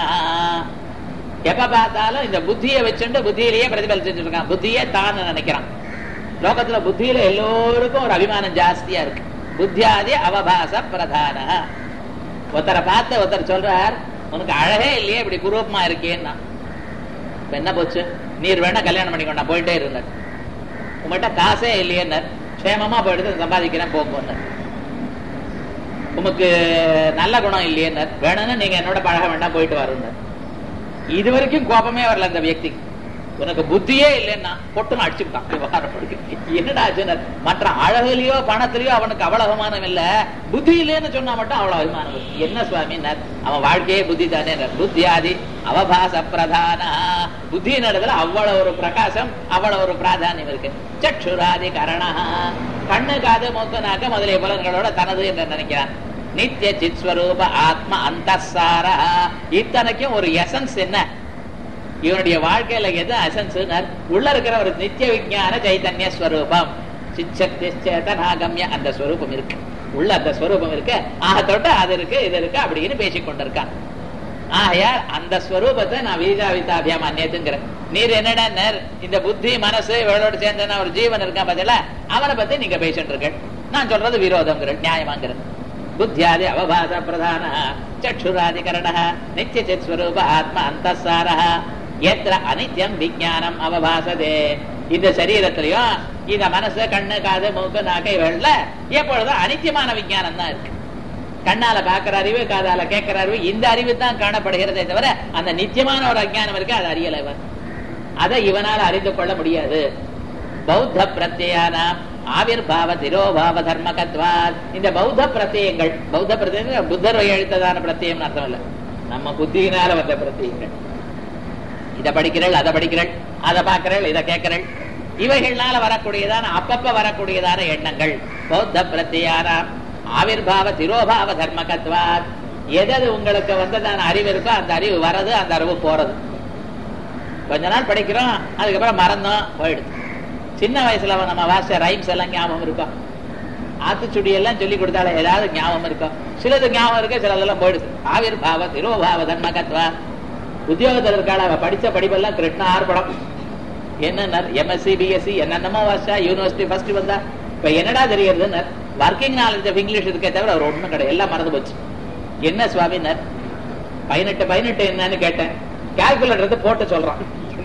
எப்ப பார்த்தாலும் இந்த புத்தியை வச்சுட்டு புத்தியிலேயே பிரதிபலிச்சுட்டு இருக்கான் புத்தியே தான் நினைக்கிறான் லோகத்துல புத்தியில எல்லோருக்கும் ஒரு அபிமானம் ஜாஸ்தியா இருக்கு புத்தியாதி அவபாச பிரதான ஒருத்தரை பார்த்து ஒருத்தர் சொல்றார் உனக்கு அழகே இல்லையே இப்படி குரூபமா இருக்கேன்னா இப்ப என்ன போச்சு நீர் வேணா கல்யாணம் பண்ணிக்கொண்டா போயிட்டே இருந்தார் உங்கள்கிட்ட காசே இல்லையேன்னார் க்ஷேமமா போயிட்டு சம்பாதிக்கிறேன் போகும்போது உமக்கு நல்ல குணம் இல்லையேன்னார் வேணும்னா நீங்க என்னோட பழக வேண்டாம் போயிட்டு வருன்னார் இது வரைக்கும் கோபமே வரல இந்த வியக்திக்கு உனக்கு புத்தியே இல்லைன்னா பொட்டுன்னு அடிச்சுட்டான் விவகாரப்படுக்கு என்னடா ஆச்சுன்னார் மற்ற அழகுலயோ பணத்திலயோ அவனுக்கு அவ்வளவு அபிமானம் இல்ல புத்தி இல்லைன்னு சொன்னா மட்டும் அவ்வளவு அபிமானம் இருக்கு. என்ன சுவாமின்னார் அவன் வாழ்க்கையே புத்தி தானே புத்தியாதி அவபாச பிரதான புத்தி நடத்துல அவ்வளவு ஒரு பிரகாசம் அவ்வளவு ஒரு பிராதானியம் இருக்கு சக்ஷுராதி கரணா கண்ணு காது மூக்கு நாக்க முதலிய புலன்களோட தனது என்று நினைக்கிறான் நித்திய சித்ஸ்வரூப ஆத்ம அந்தசார இத்தனைக்கும் ஒரு எசன்ஸ் என்ன இவனுடைய வாழ்க்கையில எது அசன்ஸ் உள்ள இருக்கிற ஒரு நித்திய விஞ்ஞான சைத்தன்ய ஸ்வரூபம் சிச்சக்தி சேதனாகம்ய அந்த ஸ்வரூபம் இருக்கு உள்ள அந்த ஸ்வரூபம் இருக்கு ஆக தொட்ட அது இருக்கு இது இருக்கு அப்படின்னு பேசிக் கொண்டிருக்கான் ஆகையால் அந்த ஸ்வரூபத்தை நான் வீஜா வித்தாபியாம அந்நியத்துங்கிறேன் நீர் என்னடா நேர் இந்த புத்தி மனசு இவளோட சேர்ந்த ஒரு ஜீவன் இருக்கான் பதில அவனை பத்தி நீங்க பேசிட்டு இருக்க நான் சொல்றது விரோதம்ங்கிற நியாயமாங்கிறது புத்தியாதி அவபாத பிரதான சக்ஷுராதிகரண நித்திய சித்ஸ்வரூப ஆத்ம அந்தசார எத்திர அனித்யம் விஜானம் அவபாசதே இந்த சரீரத்திலையும் இந்த மனசு கண்ணு காது மூக்கு நாக்கை வெள்ள எப்பொழுதும் அனித்தியமான விஞ்ஞானம் தான் இருக்கு கண்ணால பாக்குற அறிவு காதால கேட்கிற அறிவு இந்த அறிவு தான் காணப்படுகிறதே தவிர அந்த நித்தியமான ஒரு அஜ்ஞானம் இருக்கு அது அறியல இவன் அதை இவனால அறிந்து கொள்ள முடியாது பௌத்த பிரத்யானாம் ஆவிர்பாவ திரோபாவ தர்மகத்வாத் இந்த பௌத்த பிரத்யங்கள் பௌத்த பிரத்யங்கள் புத்தர் எழுத்ததான பிரத்யம் அர்த்தம் இல்ல நம்ம புத்தியினால வந்த பிரத்யங்கள் இதை படிக்கிறள் அதை படிக்கிறள் அதை பார்க்கிறள் இதை கேட்கிறள் இவைகள்னால வரக்கூடியதான அப்பப்ப வரக்கூடியதான எண்ணங்கள் பௌத்த பிரத்யானாம் ஆவிர்பாவ திரோபாவ தர்மகத்வாத் எது உங்களுக்கு வந்ததான அறிவு இருக்கோ அந்த அறிவு வரது அந்த அறிவு போறது கொஞ்ச நாள் படிக்கிறோம் அதுக்கப்புறம் மறந்தோம் போயிடுது சின்ன வயசுல நம்ம வாச ரைம்ஸ் எல்லாம் ஞாபகம் இருக்கும் ஆத்துச்சுடி எல்லாம் சொல்லி கொடுத்தாலே ஏதாவது ஞாபகம் இருக்கும் சிலது ஞாபகம் இருக்கு சிலதெல்லாம் போயிடுது ஆவிர் பாவ திரோபாவ தன்மகத்வா உத்தியோகத்தில் இருக்காள் அவ படிச்ச படிப்பெல்லாம் கிருஷ்ண ஆர்ப்படம் என்ன எம்எஸ்சி பிஎஸ்சி என்னென்னமோ வாசா யூனிவர்சிட்டி ஃபர்ஸ்ட் வந்தா இப்ப என்னடா தெரியுதுன்னு ஒர்க்கிங் நாலேஜ் ஆஃப் இங்கிலீஷ் இருக்கே தவிர அவர் ஒண்ணும் கிடையாது எல்லாம் மறந்து போச்சு என்ன சுவாமினர் பதினெட்டு பதினெட்டு என்னன்னு கேட்டேன் கால்குலேட்டர் எடுத்து போட்டு சொல்றான்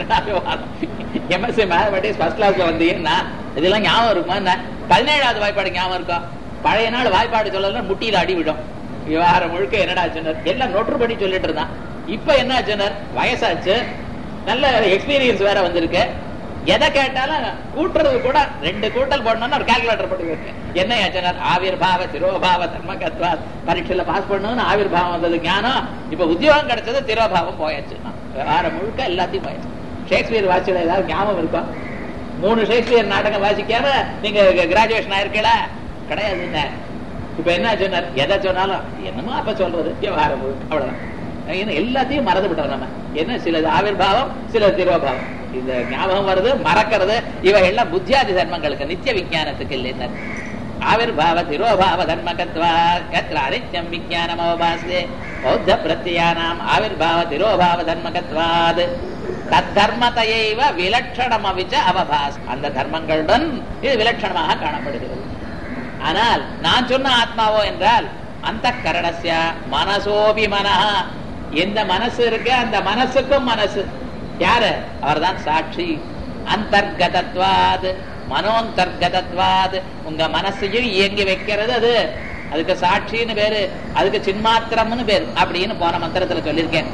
எம்எஸ்சி மேத்தமெட்டிக்ஸ் ஃபர்ஸ்ட் கிளாஸ்ல வந்தீங்கன்னா இதெல்லாம் ஞாபகம் இருக்குமா என்ன பதினேழாவது வாய்ப்பாடு ஞாபகம் இருக்கும் பழைய நாள் வாய்ப்பாடு சொல்லலாம் முட்டியில அடி விடும் விவகாரம் முழுக்க என்னடா சொன்னார் எல்லாம் நொற்று பண்ணி சொல்லிட்டு இருந்தான் இப்ப என்ன சொன்னார் வயசாச்சு நல்ல எக்ஸ்பீரியன்ஸ் வேற வந்திருக்கு எதை கேட்டாலும் கூட்டுறது கூட ரெண்டு கூட்டல் போடணும்னு ஒரு கால்குலேட்டர் போட்டு என்ன ஆச்சுனார் ஆவிர் பாவ திரோபாவ தர்மகத்வா பரீட்சையில பாஸ் பண்ணணும்னு ஆவிர் பாவம் வந்தது ஞானம் இப்ப உத்தியோகம் கிடைச்சது திரோபாவம் போயாச்சு விவகாரம் முழுக்க எல்லாத்தையும் போயாச்சு ஷேக்ஸ்பியர் வாசிச்சது ஏதாவது ஞாபகம் இருக்கும் மூணு ஷேக்ஸ்பியர் நாடகம் வாசிக்காம நீங்க கிராஜுவேஷன் ஆயிருக்கீங்களா கிடையாதுங்க இப்ப என்ன சொன்னார் எதை சொன்னாலும் என்னமோ அப்ப சொல்றது விவகாரம் முழுக்க அவ்வளவுதான் எல்லாத்தையும் மறந்து விட்டோம் நம்ம என்ன சிலது ஆவிர்பாவம் சிலது திரோபாவம் இந்த ஞாபகம் வருது மறக்கிறது இவை எல்லாம் புத்தியாதி தர்மங்களுக்கு நித்திய விஞ்ஞானத்துக்கு இல்லை ஆவிர்பாவ திரோபாவ தர்மகத்வா கத்திர அனித்யம் விஞ்ஞானம் அவபாசே பௌத்த பிரத்யானாம் ஆவிர்பாவ திரோபாவ தர்மகத்வாது தத்தர்மத்தையைவ விலட்சணம் அவிச்ச அவபாஸ் அந்த தர்மங்களுடன் இது விலட்சணமாக காணப்படுகிறது ஆனால் நான் சொன்ன ஆத்மாவோ என்றால் அந்த கரணசிய மனசோபி மனஹா எந்த மனசு இருக்கு அந்த மனசுக்கும் மனசு யாரு அவர்தான் சாட்சி அந்தர்கதத்வாது மனோந்தர்கதத்வாது உங்க மனசையும் இயங்கி வைக்கிறது அது அதுக்கு சாட்சின்னு பேரு அதுக்கு சின்மாத்திரம்னு பேரு அப்படின்னு போன மந்திரத்துல சொல்லியிருக்கேன்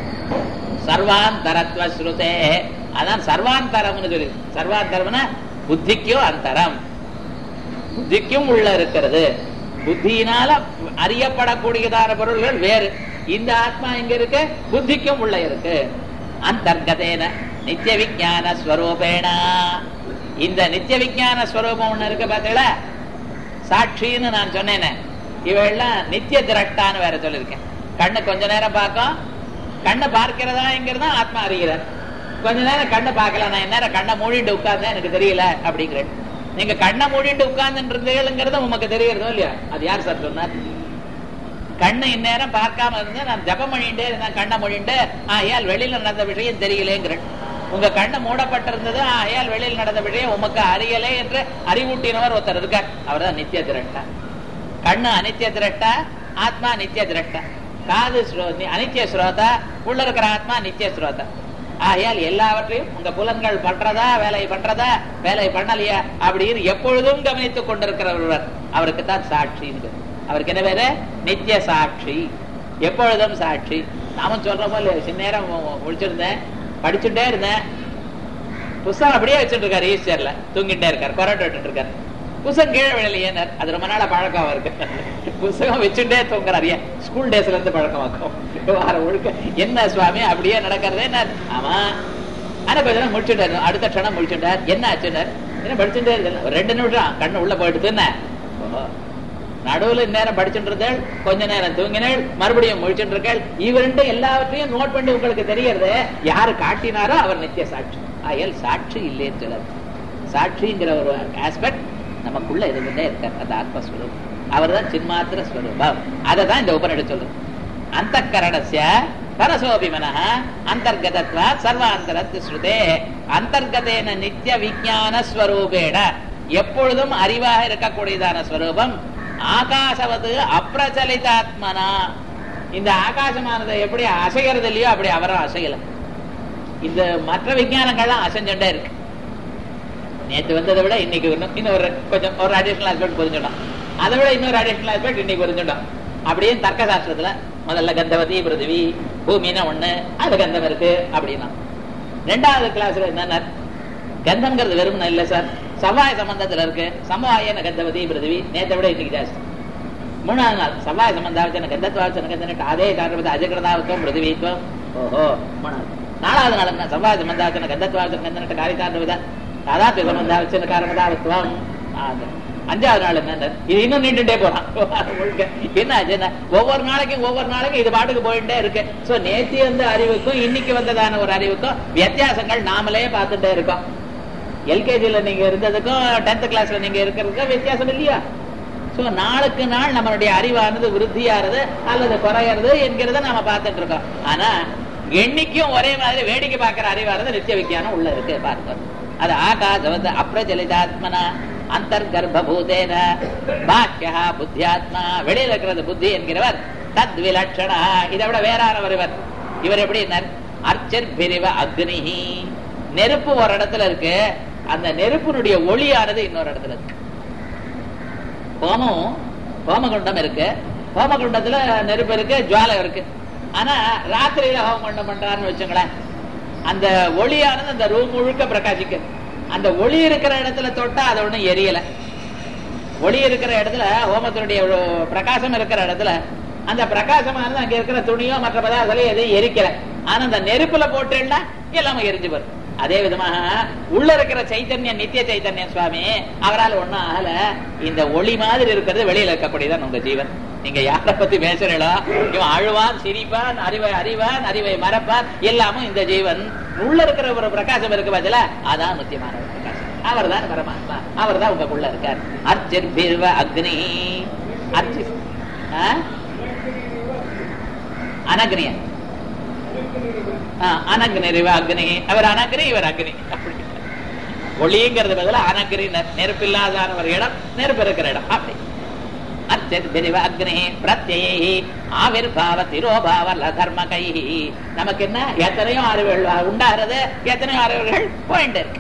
சர்வாந்தரத்வ ஸ்ருதே அதான் சர்வாந்தரம்னு சொல்லி சர்வாந்தரம்னா புத்திக்கும் அந்தரம் புத்திக்கும் உள்ள இருக்கிறது புத்தியினால அறியப்படக்கூடியதான பொருள்கள் வேறு இந்த ஆத்மா இங்க இருக்கு புத்திக்கும் உள்ள இருக்கு அந்தர்கதேன நித்திய விஜான ஸ்வரூபேணா இந்த நித்திய விஜான ஸ்வரூபம் ஒண்ணு இருக்கு பாத்தீங்களா சாட்சின்னு நான் சொன்னேனே இவெல்லாம் நித்திய திரட்டான்னு வேற சொல்லியிருக்கேன் கண்ணு கொஞ்ச நேரம் பார்க்கும் கண்ணை பார்க்கிறதாங்கிறதா ஆத்மா அறிகிறார் கொஞ்ச நேரம் கண்ணை பார்க்கல நான் நேரம் கண்ணை மூடிட்டு உட்கார்ந்தேன் எனக்கு தெரியல அப்படிங்கிறேன் நீங்க கண்ணை மூடிட்டு உட்கார்ந்து இருந்தீங்கிறது உமக்கு தெரியறதோ இல்லையா அது யார் சார் சொன்னார் கண்ணை இந்நேரம் பார்க்காம இருந்து நான் ஜபம் பண்ணிட்டே இருந்தேன் கண்ணை மூடிட்டு ஆயால் வெளியில நடந்த விஷயம் தெரியலேங்கிறேன் உங்க கண்ணு மூடப்பட்டிருந்தது ஆயால் வெளியில் நடந்த விஷயம் உமக்கு அறியலே என்று அறிவூட்டினவர் ஒருத்தர் இருக்கார் அவர் தான் நித்திய திரட்டா கண்ணு அனித்திய திரட்டா ஆத்மா நித்திய திரட்டா காது அனித்திய ஸ்ரோதா உள்ள இருக்கிற ஆத்மா நித்திய ஸ்ரோதா ஆகையால் எல்லாவற்றையும் உங்க புலன்கள் பண்றதா வேலை பண்றதா வேலை பண்ணலையா அப்படின்னு எப்பொழுதும் கவனித்துக் கொண்டிருக்கிறவர் அவருக்கு தான் சாட்சி அவருக்கு என்ன பேரு நித்திய சாட்சி எப்பொழுதும் சாட்சி நாமும் சொல்றோமோ இல்லையா சின்ன நேரம் முடிச்சிருந்தேன் படிச்சுட்டே இருந்தேன் புஸ்தகம் அப்படியே வச்சுட்டு இருக்காரு ஈஸ்டர்ல தூங்கிட்டே இருக்காரு கொரோட்டா விட்டு இருக்காரு புஸ்தகம் கீழே விழலையே அது ரொம்ப நாளா பழக்கம் இருக்கு புஸ்தகம் வச்சுட்டே தூங்குறாரு ஏன் ஸ்கூல் டேஸ்ல இருந்து பழக்கமாக்கும் வார ஒழுக்க என்ன சுவாமி அப்படியே நடக்கிறதே ஆமா ஆனா கொஞ்ச முடிச்சுட்டாரு அடுத்த க்ஷணம் முடிச்சுட்டார் என்ன ஆச்சுட்டார் என்ன படிச்சுட்டே இருக்கு ரெண்டு நிமிஷம் கண்ணு உள்ள போயிடுது என்ன நடுவுல நேரம் படிச்சுட்டு கொஞ்ச நேரம் தூங்கினேள் மறுபடியும் முடிச்சுட்டு இருக்கேள் இவருண்டு எல்லாவற்றையும் நோட் பண்ணி உங்களுக்கு தெரியறது யாரு காட்டினாரோ அவர் நித்திய சாட்சி ஆயல் சாட்சி இல்லைன்னு சொல்லாது சாட்சிங்கிற ஒரு ஆஸ்பெக்ட் நமக்குள்ள இருந்துட்டே இருக்கார் அந்த ஆத்மஸ்வரூபம் அவர் தான் சின்மாத்திர ஸ்வரூபம் அதை தான் இந்த உபநிட சொல்லுது அந்த கரணசிய பரசோபி மனஹ அந்தர்கதத்வா சர்வாந்தரத்து ஸ்ருதே அந்தர்கதேன நித்திய விஜான ஸ்வரூபேட எப்பொழுதும் அறிவாக இருக்கக்கூடியதான ஸ்வரூபம் ஆகாசவது அப்பிரச்சலிதாத்மனா இந்த ஆகாசமானது எப்படி அசைகிறது இல்லையோ அப்படி அவரும் அசையல இந்த மற்ற விஞ்ஞானங்கள்லாம் அசைஞ்சுட்டே இருக்கு நேற்று வந்ததை விட இன்னைக்கு இன்னும் இன்னொரு கொஞ்சம் ஒரு அடிஷனல் ஆஸ்பெக்ட் புரிஞ்சிடும் அதை விட இன்னொரு அடிஷனல் ஆஸ்பெக்ட் இன்னைக்கு புரிஞ்சிடும் அப்படியே தர்க்க சாஸ்திரத்துல முதல்ல கந்தவதி பிருத்திவி பூமின்னா ஒண்ணு அது கந்தம் இருக்கு அப்படின்னா ரெண்டாவது கிளாஸ்ல என்னன்னா கந்தம்ங்கிறது வெறும் இல்ல சார் சவாய சம்பந்தத்துல இருக்கு சமவாயன கந்தவதி பிருத்திவி நேற்றை விட இன்னைக்கு ஜாஸ்தி மூணாவது நாள் சவாய சம்பந்தாவச்சன கந்தத்வாச்சன கந்தனட்டு அதே காரணப்பட்ட அஜகிரதாவத்துவம் பிருத்திவித்துவம் ஓஹோ மூணாவது நாலாவது நாள் என்ன சவாய சம்பந்தாவச்சன கந்தத்வாச்சன கந்தனட்டு காரிதாண்டவித தாதாத்ய சம்பந்தாவச்சன காரணதாவத்துவம் அஞ்சாவது நாள் என்ன இது இன்னும் நீண்டுட்டே போறான் முழுக்க என்ன ஆச்சுன்னா ஒவ்வொரு நாளைக்கும் ஒவ்வொரு நாளைக்கும் இது பாட்டுக்கு போயிட்டே இருக்கு சோ நேத்தி வந்த அறிவுக்கும் இன்னைக்கு வந்ததான ஒரு அறிவுக்கும் வித்தியாசங்கள் நாமளே பார்த்துட்டே இருக்கோம் எல்கேஜில நீங்க இருந்ததுக்கும் டென்த் கிளாஸ்ல நீங்க இருக்கிறதுக்கும் வித்தியாசம் இல்லையா சோ நாளுக்கு நாள் நம்மளுடைய அறிவானது விருத்தியாறது அல்லது குறையறது என்கிறத நாம பார்த்துட்டு இருக்கோம் ஆனா என்னைக்கும் ஒரே மாதிரி வேடிக்கை பார்க்கிற அறிவானது நித்திய விஞ்ஞானம் உள்ள இருக்கு பாருங்க அது ஆகாசவத் அப்பிரஜலிதாத்மனா அந்தர்கர்ப்பூதேன பாக்கியா புத்தியாத்மா வெளியில இருக்கிறது புத்தி என்கிறவர் தத் விலட்சணா இதை விட வேறானவர் இவர் இவர் எப்படி அர்ச்சர் பிரிவ அக்னி நெருப்பு ஒரு இடத்துல இருக்கு அந்த நெருப்பினுடைய ஒளியானது இன்னொரு இடத்துல இருக்கு ஹோமம் ஹோமகுண்டம் இருக்கு ஹோமகுண்டத்துல நெருப்பு இருக்கு ஜுவாலை இருக்கு ஆனா ராத்திரியில ஹோமகுண்டம் பண்றாருன்னு வச்சுங்களேன் அந்த ஒளியானது அந்த ரூம் முழுக்க பிரகாசிக்கு அந்த ஒளி இருக்கிற இடத்துல தொட்டா அது ஒண்ணும் எரியல ஒளி இருக்கிற இடத்துல ஹோமத்தினுடைய பிரகாசம் இருக்கிற இடத்துல அந்த பிரகாசமானது அங்க இருக்கிற துணியோ மற்ற பதார்த்தங்களோ எதையும் எரிக்கல ஆனா அந்த நெருப்புல போட்டுன்னா எல்லாமே எரிஞ்சு வரும் அதே விதமாக உள்ள இருக்கிற சைத்தன்யம் நித்திய சைத்தன்யம் சுவாமி அவரால் ஒண்ணும் ஆகல இந்த ஒளி மாதிரி இருக்கிறது வெளியில இருக்கக்கூடியதான் உங்க ஜீவன் நீங்க யார பத்தி பேசுறீங்களோ இவன் அழுவான் சிரிப்பான் அறிவை அறிவான் அறிவை மறப்பான் எல்லாமும் இந்த ஜீவன் உள்ள இருக்கிற ஒரு பிரகாசம் இருக்கு பதில அதான் முக்கியமான ஒரு பிரகாசம் அவர் தான் பரமாத்மா அவர் தான் உங்களுக்குள்ள இருக்கார் அர்ஜர் பிர்வ அக்னி அர்ஜி அனக்னியன் அனக்னி ரிவ அக்னி அவர் அனக்னி இவர் அக்னி அப்படி ஒளிங்கிறது பதில அனக்னி நெருப்பு இல்லாத ஒரு இடம் நெருப்பு இருக்கிற இடம் அப்படி அர்ச்சத்பிரிவ அக்னி பிரத்யே ஆவிர்பாவ திரோபாவ தர்மகை நமக்கு என்ன எத்தனையோ அறிவுகள் உண்டாகிறது எத்தனையோ அறிவுகள் போயிட்டு இருக்கு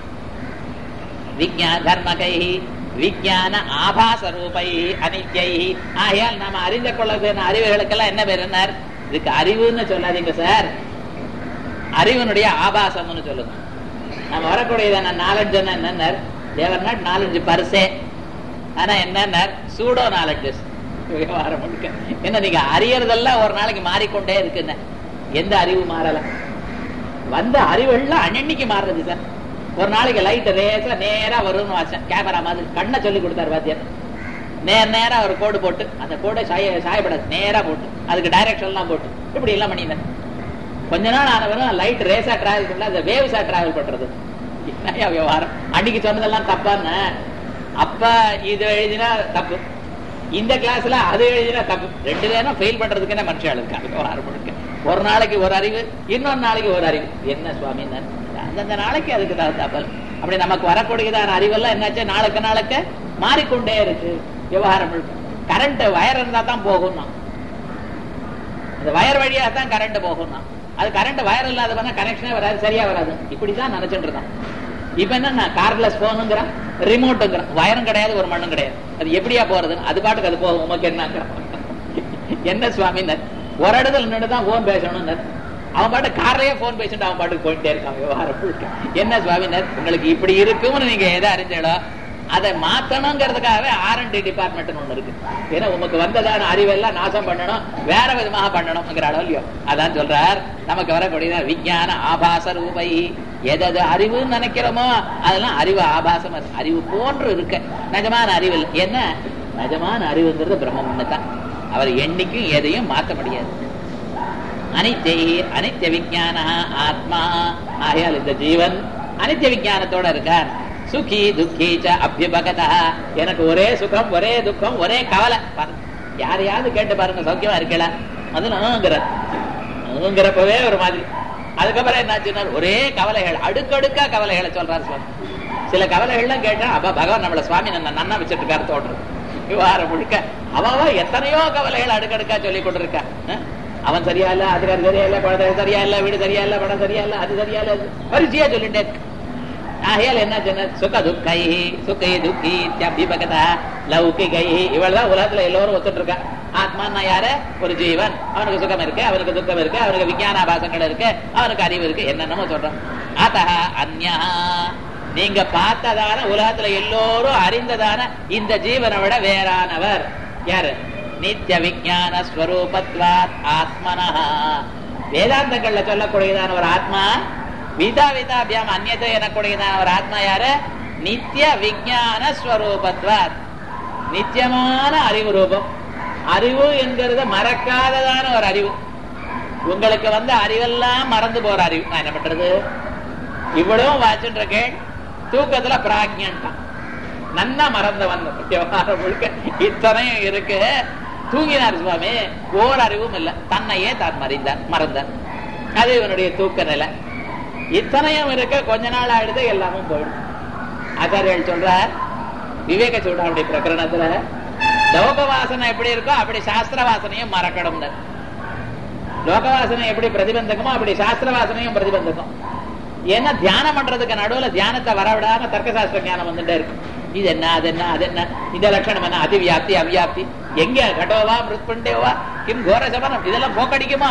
விஜயான தர்மகை விஜயான ஆபாச ரூபை அனித்யை ஆகையால் நாம அறிந்து கொள்ள அறிவுகளுக்கெல்லாம் என்ன பேர் என்ன இதுக்கு அறிவுன்னு சொல்லாதீங்க சார் அறிவனுடைய ஆபாசம்னு சொல்லுங்க நம்ம வரக்கூடியதான நாலஞ்சு என்ன தேவர் நாட் நாலஞ்சு பரிசே ஆனா என்ன சூடோ நாலெட்ஜஸ் விவகாரம் முழுக்க என்ன நீங்க அறியறதெல்லாம் ஒரு நாளைக்கு மாறிக்கொண்டே இருக்குன்னு எந்த அறிவு மாறல வந்த அறிவுகள்லாம் அன்னன்னைக்கு மாறுறது சார் ஒரு நாளைக்கு லைட் ரேசா நேரா வரும்னு வாச்சேன் கேமரா மாதிரி கண்ணை சொல்லி கொடுத்தாரு வாத்தியார் நேர நேரா ஒரு கோடு போட்டு அந்த கோடை சாய சாயப்படாது நேரா போட்டு அதுக்கு டைரக்ஷன் எல்லாம் போட்டு இப்படி எல்லாம் பண்ணினேன் கொஞ்ச நாள் ஆனவரும் லைட் ரேஸா டிராவல் பண்ணல அந்த வேவ்ஸா டிராவல் பண்றது என்னையா விவகாரம் அன்னைக்கு சொன்னதெல்லாம் தப்பான்னு அப்ப இது எழுதினா தப்பு இந்த கிளாஸ்ல அது எழுதினா தப்பு ரெண்டு நேரம் ஃபெயில் பண்றதுக்குன்னு மனுஷன் இருக்காங்க ஆரம்பிக்க ஒரு நாளைக்கு ஒரு அறிவு இன்னொரு நாளைக்கு ஒரு அறிவு என்ன சுவாமி அந்தந்த நாளைக்கு அதுக்கு தகவல் அப்படி நமக்கு வரக்கூடியதான அறிவெல்லாம் என்னாச்சு நாளுக்கு நாளுக்கு மாறிக்கொண்டே இருக்கு விவகாரம் கரண்ட் வயர் இருந்தா தான் போகும் அந்த வயர் வழியா தான் கரண்ட் போகும் அது கரண்ட் வயர் இல்லாத கனெக்ஷனே வராது சரியா வராது இப்படிதான் நினைச்சுட்டு இருந்தான் இப்ப என்ன கார்லெஸ் போனுங்கிறான் ரிமோட்டுங்கிறான் வயரும் கிடையாது ஒரு மண்ணும் கிடையாது அது எப்படியா போறது அது பாட்டுக்கு அது போகும் உமக்கு என்ன என்ன சுவாமி ஒரு இடத்துல நின்றுதான் போன் பேசணும் அவன் பாட்டு கார்லயே போன் பேசிட்டு அவன் பாட்டுக்கு போயிட்டே இருக்கான் விவகாரம் என்ன சுவாமி உங்களுக்கு இப்படி இருக்கும்னு நீங்க எதை அறிஞ்சாலோ அதை மாத்தணுங்கிறதுக்காகவே ஆர் அண்ட் டி டிபார்ட்மெண்ட் ஒண்ணு இருக்கு ஏன்னா உமக்கு வந்ததான அறிவெல்லாம் நாசம் பண்ணணும் வேற விதமாக பண்ணணும்ங்கிற அளவு இல்லையோ அதான் சொல்றார் நமக்கு வரக்கூடிய விஞ்ஞான ஆபாச ரூபை எது அறிவுன்னு நினைக்கிறோமோ அதெல்லாம் அறிவு ஆபாசம் அறிவு போன்று இருக்க நிஜமான அறிவு இல்லை என்ன நிஜமான அறிவுங்கிறது பிரம்மம்னு தான் அவர் என்னைக்கும் எதையும் மாற்ற முடியாது அனித்திய அனித்திய விஞ்ஞான ஆத்மா ஆகையால் இந்த ஜீவன் அனித்திய விஞ்ஞானத்தோட இருக்கார் சுகி துக்கி ச அபியபகதா எனக்கு ஒரே சுகம் ஒரே துக்கம் ஒரே கவலை யாரையாவது கேட்டு பாருங்க சௌக்கியமா இருக்கல அதுங்கிறப்பவே ஒரு மாதிரி அதுக்கப்புறம் என்னாச்சுன்னா ஒரே கவலைகள் அடுக்கடுக்கா கவலைகளை சொல்றாரு சுவாமி சில கவலைகள்லாம் கேட்டா அப்ப பகவான் நம்மள சுவாமி நம்ம நன்னா வச்சிட்டு இருக்காரு தோன்றது விவகாரம் முழுக்க அவ எத்தனையோ கவலைகள் அடுக்கடுக்கா சொல்லி கொண்டிருக்கா அவன் சரியா இல்ல அதுக்காரு சரியா இல்ல குழந்தை சரியா இல்ல வீடு சரியா இல்ல படம் சரியா இல்ல அது சரியா இல்ல பரிசையா சொல்லிட்டே ஆகையால் என்ன சொன்ன சுக துக்கை சுகை துக்கி இத்தியபிபகதா லௌகிகை இவள்தான் உலகத்துல எல்லோரும் ஒத்துட்டு இருக்கா ஆத்மான்னா யாரு ஒரு ஜீவன் அவனுக்கு சுகம் இருக்கு அவனுக்கு துக்கம் இருக்கு அவனுக்கு விஞ்ஞானாபாசங்கள் இருக்கு அவனுக்கு அறிவு இருக்கு என்னென்னமோ சொல்றான் அத்தா அந்யா நீங்க பார்த்ததான உலகத்துல எல்லோரும் அறிந்ததான இந்த ஜீவனை விட வேறானவர் யாரு நித்திய விஞ்ஞான ஸ்வரூபத்வாத் ஆத்மனா வேதாந்தங்கள்ல சொல்லக்கூடியதான ஒரு ஆத்மா விதா விதாபியாம் அந்நத்தை எனக்கூடியதான ஒரு ஆத்மா யாரு நித்திய விஞ்ஞான ஸ்வரூபத்வாத் நித்தியமான அறிவு ரூபம் அறிவு என்கிறது மறக்காததான ஒரு அறிவு உங்களுக்கு வந்து அறிவெல்லாம் மறந்து போற அறிவு நான் என்ன பண்றது இவ்வளவும் வாச்சுன்ற கேள் தூக்கத்துல பிராக்ஞன்ட்டான் நன்னா மறந்தவன் விவகாரம் முழுக்க இத்தனையும் இருக்கு தூங்கினார் சுவாமி ஓர் அறிவும் இல்லை தன்னையே தான் மறிந்தார் மறந்தார் அது இவனுடைய தூக்க நிலை இத்தனையும் இருக்க கொஞ்ச நாள் ஆயிடுது எல்லாமும் போயிடும் ஆச்சாரியர்கள் சொல்றார் விவேக சூடாவுடைய பிரகரணத்துல லோக வாசனை எப்படி இருக்கோ அப்படி சாஸ்திர வாசனையும் மறக்கணும்னு லோக வாசனை எப்படி பிரதிபந்தகமோ அப்படி சாஸ்திர வாசனையும் பிரதிபந்தகம் ஏன்னா தியானம் பண்றதுக்கு நடுவுல தியானத்தை வரவிடாம தர்க்கசாஸ்திர ஞானம் வந்துட்டே இருக்கும் இது என்ன அது என்ன அது என்ன இந்த லட்சணம் என்ன அதிவியாப்தி அவ்வியாப்தி எங்க கடோவா மிருத்பண்டேவா கிம் கோர சபனம் இதெல்லாம் போக்கடிக்குமா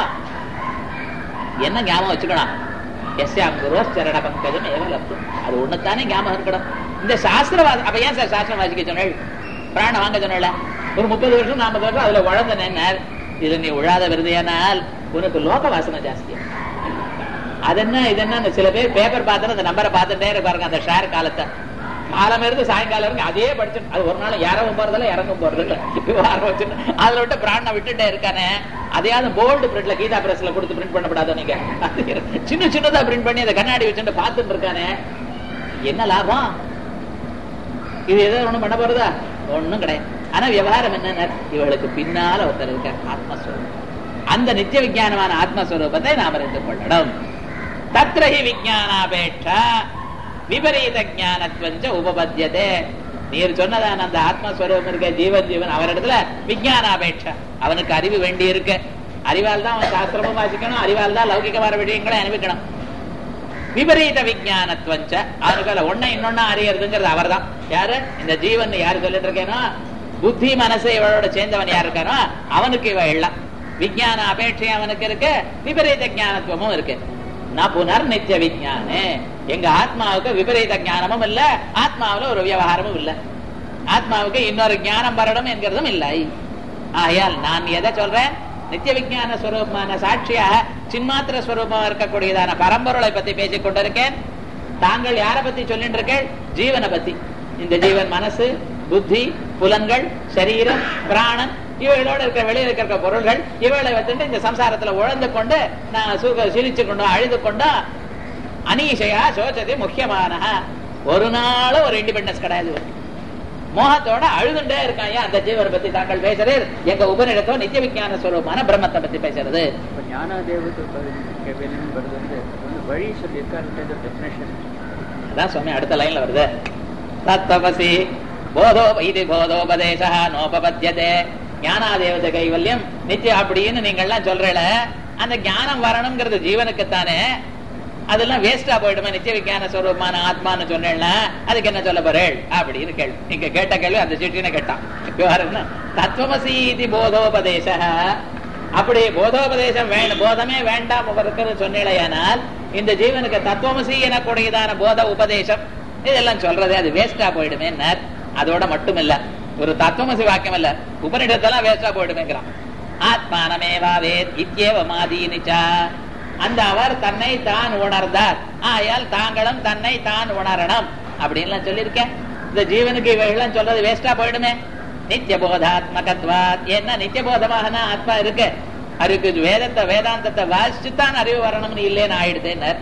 என்ன ஞாபகம் வச்சுக்கணும் எஸ்யாம் குரோஸ் சரண பங்கஜம் ஏவலப்து அது ஒண்ணுத்தானே ஞாபகம் இருக்கணும் இந்த சாஸ்திரவாதம் அப்ப ஏன் சார் சாஸ்திரம் வாசிக்க சொன்னேள் பிராணம் வாங்க சொன்னல ஒரு முப்பது வருஷம் நாற்பது வருஷம் அதுல உழந்த இதுல நீ உழாத விருதையானால் உனக்கு லோக வாசனை ஜாஸ்தி அது என்ன இது என்ன சில பேர் பேப்பர் பார்த்துட்டு அந்த நம்பரை பார்த்துட்டே இருப்பாருங்க அந்த ஷேர் காலத்தை காலம் இருந்து சாயங்காலம் இருக்கு அதே படிச்சு அது ஒரு நாள் இறங்கும் போறதில்ல இறங்கும் போறதில்ல விவகாரம் வச்சுட்டு அதுல விட்டு பிராண விட்டுட்டே இருக்கானே அதையாவது போல்டு பிரிண்ட்ல கீதா பிரஸ்ல கொடுத்து பிரிண்ட் பண்ணப்படாத நீங்க சின்ன சின்னதா பிரிண்ட் பண்ணி அந்த கண்ணாடி வச்சுட்டு பார்த்துட்டு இருக்கானே என்ன லாபம் இது எதோ ஒண்ணும் பண்ண போறதா ஒண்ணும் கிடையாது ஆனா விவகாரம் என்ன இவளுக்கு பின்னால ஒருத்தர் இருக்க ஆத்மஸ்வரூபம் அந்த நித்திய விஜயானமான ஆத்மஸ்வரூபத்தை நாம் அறிந்து கொள்ளணும் தத்ரஹி விஜயானாபேட்சா விபரீத ஜானத்வஞ்ச உபபத்தியதே நீர் சொன்னதான அந்த ஆத்மஸ்வரூபம் இருக்க ஜீவன் ஜீவன் அவரிடத்துல விஜயானாபேட்சா அவனுக்கு அறிவு வேண்டி இருக்கு அறிவால் தான் அவன் சாஸ்திரமும் வாசிக்கணும் அறிவால் தான் லௌகிகமான விஷயங்களை அனுபவிக்கணும் விபரீத விஜயானத்வஞ்ச அவனுக்கு ஒன்ன இன்னொன்னா அறியறதுங்கிறது அவர் தான் யாரு இந்த ஜீவன் யாரு சொல்லிட்டு இருக்கேனோ புத்தி மனசு இவளோட சேர்ந்தவன் யார் இருக்கானோ அவனுக்கு இவ எல்லாம் விஜயான அபேட்சை அவனுக்கு இருக்கு விபரீத ஜானத்துவமும் இருக்கு நான் புனர் நித்திய விஜயானே எங்க ஆத்மாவுக்கு விபரீத ஞானமும் இல்ல ஆத்மாவுல ஒரு விவகாரமும் இல்ல ஆத்மாவுக்கு இன்னொரு ஞானம் வரணும் என்கிறதும் இல்லை ஆகையால் நான் எதை சொல்றேன் நித்திய விஜயான ஸ்வரூபமான சாட்சியாக சின்மாத்திர ஸ்வரூபமா இருக்கக்கூடியதான பரம்பொருளை பத்தி பேசிக் கொண்டிருக்கேன் தாங்கள் யாரை பத்தி சொல்லிட்டு இருக்கேன் ஜீவனை பத்தி இந்த ஜீவன் மனசு புத்தி புலன்கள் சரீரம் பிராணன் இவைகளோட இருக்கிற வெளியில இருக்கிற பொருள்கள் இவைகளை வச்சுட்டு இந்த சம்சாரத்துல உழந்து கொண்டு நான் சுக சிரிச்சு கொண்டோ அழுது கொண்டோ அனீஷையா சோச்சது முக்கியமான ஒரு நாளும் ஒரு இண்டிபெண்டன்ஸ் கிடையாது மோகத்தோட அழுதுண்டே இருக்காங்க அந்த ஜீவனை பத்தி தாங்கள் பேசுறது எங்க உபநிடத்தோ நித்திய விஞ்ஞான ஸ்வரூபமான பிரம்மத்தை பத்தி பேசுறது இப்போ ஞானாதேவத்து வெளிப்படுறது வந்து வந்து வழி சொல்லியிருக்காரு டெஃபினேஷன் அதான் சுவாமி அடுத்த லைன்ல வருது தத்தபசி போதோ இது போதோபதேச நோபபத்தியதே ஞானாதேவத கைவல்யம் நித்தியம் அப்படின்னு நீங்க எல்லாம் சொல்றல அந்த ஞானம் வரணுங்கிறது ஜீவனுக்குத்தானே அதெல்லாம் வேஸ்டா போயிடுமே நித்திய விஞ்ஞான ஸ்வரூபமான ஆத்மான்னு சொன்னேன்னா அதுக்கு என்ன சொல்ல போறேள் அப்படின்னு கேள்வி நீங்க கேட்ட கேள்வி அந்த சிட்டின்னு கேட்டான் விவகாரம் தத்துவமசி இது போதோபதேச அப்படி போதோபதேசம் வேணும் போதமே வேண்டாம் இருக்கிறது சொன்னேனால் இந்த ஜீவனுக்கு தத்துவமசி எனக்கூடியதான போத உபதேசம் இதெல்லாம் சொல்றது அது வேஸ்டா போயிடுமே அதோட மட்டும் இல்ல ஒரு தத்துவமசி வாக்கியம் இல்ல உபனிடத்தெல்லாம் வேஸ்டா போயிடுமேங்கிறான் ஆத்மானமேவா வேத் இத்தியேவ மாதினிச்சா அந்த அவர் தன்னை தான் உணர்ந்தார் ஆயால் தாங்களும் தன்னை தான் உணரணும் அப்படின்லாம் சொல்லியிருக்கேன் இந்த ஜீவனுக்கு இவைகள்லாம் சொல்றது வேஸ்டா போயிடுமே நித்திய போதாத்மகத்வாத் என்ன நித்திய போதமாக ஆத்மா இருக்கு அதுக்கு வேதத்தை வேதாந்தத்தை வாசிச்சுத்தான் அறிவு வரணும்னு இல்லைன்னு ஆயிடுதுன்னு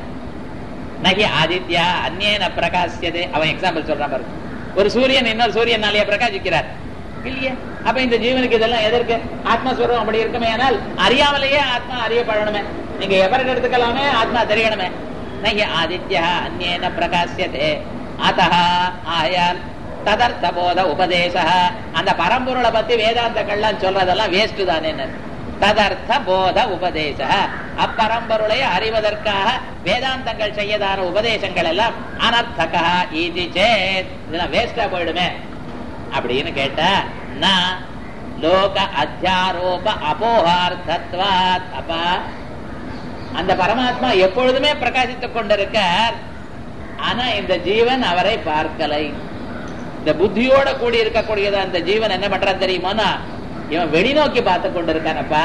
நகி ஆதித்யா அந்நேன பிரகாசியது அவன் எக்ஸாம்பிள் சொல்றான் பாருங்க ஒரு சூரியன் இன்னொரு சூரியனாலேயே பிரகாசிக்கிறார் இல்லையே அப்ப இந்த ஜீவனுக்கு இதெல்லாம் எதற்கு ஆத்மஸ்வரம் அப்படி இருக்குமே ஆனால் அறியாமலேயே ஆத்மா அறியப்படணுமே நீங்க எவருக்கு எடுத்துக்கலாமே ஆத்மா தெரியணுமே நகி ஆதித்யா அந்நேன பிரகாசியதே அத்த ஆயால் ததர்த்த போத உபதேச அந்த பரம்பொருளை பத்தி வேதாந்தங்கள்லாம் சொல்றதெல்லாம் வேஸ்ட் தானே ததர்த்த போத உபதேச அப்பரம்பொருளை அறிவதற்காக வேதாந்தங்கள் செய்யதான உபதேசங்கள் எல்லாம் அனர்த்தகா இது சேத் இதெல்லாம் வேஸ்டா போயிடுமே அப்படின்னு கேட்டா நான் லோக அத்தியாரோப அபோகார்த்தத்வாத் அப்பா அந்த பரமாத்மா எப்பொழுதுமே பிரகாசித்துக் கொண்டிருக்கார் ஆனா இந்த ஜீவன் அவரை பார்க்கலை இந்த புத்தியோட கூடி இருக்கக்கூடியது அந்த ஜீவன் என்ன பண்றான் தெரியுமோனா இவன் வெளிநோக்கி பார்த்து கொண்டிருக்கானப்பா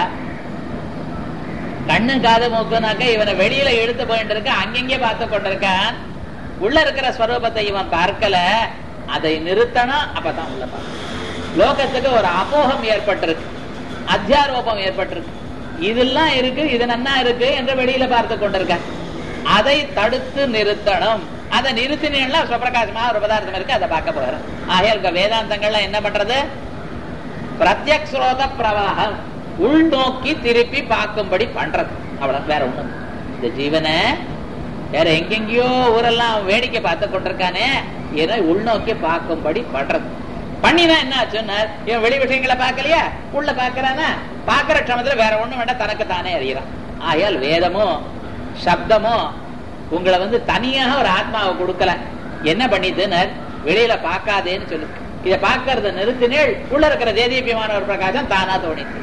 கண்ணு காது மூக்குனாக்க இவனை வெளியில இழுத்து போயிட்டு இருக்க அங்கங்கே பார்த்து கொண்டிருக்கான் உள்ள இருக்கிற ஸ்வரூபத்தை இவன் பார்க்கல அதை நிறுத்தணும் அப்பதான் உள்ள பார்க்கணும் லோகத்துக்கு ஒரு அபோகம் ஏற்பட்டிருக்கு அத்தியாரோபம் ஏற்பட்டிருக்கு இதெல்லாம் இருக்கு இது நன்னா இருக்கு என்று வெளியில பார்த்து கொண்டிருக்க அதை தடுத்து நிறுத்தணும் அதை நிறுத்தினா சுப்பிரகாசமா ஒரு பதார்த்தம் இருக்கு அதை பார்க்க போறோம் ஆகையால் வேதாந்தங்கள்லாம் என்ன பண்றது பிரத்யக் ஸ்ரோத பிரவாகம் உள்நோக்கி திருப்பி பார்க்கும்படி பண்றது அவ்வளவு வேற ஒண்ணும் இந்த ஜீவனை வேற எங்கெங்கயோ ஊரெல்லாம் வேடிக்கை பார்த்து கொண்டிருக்கானே ஏன்னா உள்நோக்கி பார்க்கும்படி பண்றது பண்ணினா என்ன ஆச்சுன்னா இவன் வெளி விஷயங்களை பார்க்கலையா உள்ள பாக்குறானா பாக்குற க்ஷமத்துல வேற ஒண்ணும் வேண்டாம் தனக்கு தானே அறியறான் ஆயால் வேதமோ சப்தமோ உங்களை வந்து தனியாக ஒரு ஆத்மாவை கொடுக்கல என்ன பண்ணிதுன்னு வெளியில பார்க்காதேன்னு சொல்லு இதை பார்க்கறத நிறுத்தினேள் உள்ள இருக்கிற தேதீபியமான ஒரு பிரகாசம் தானா தோணிச்சு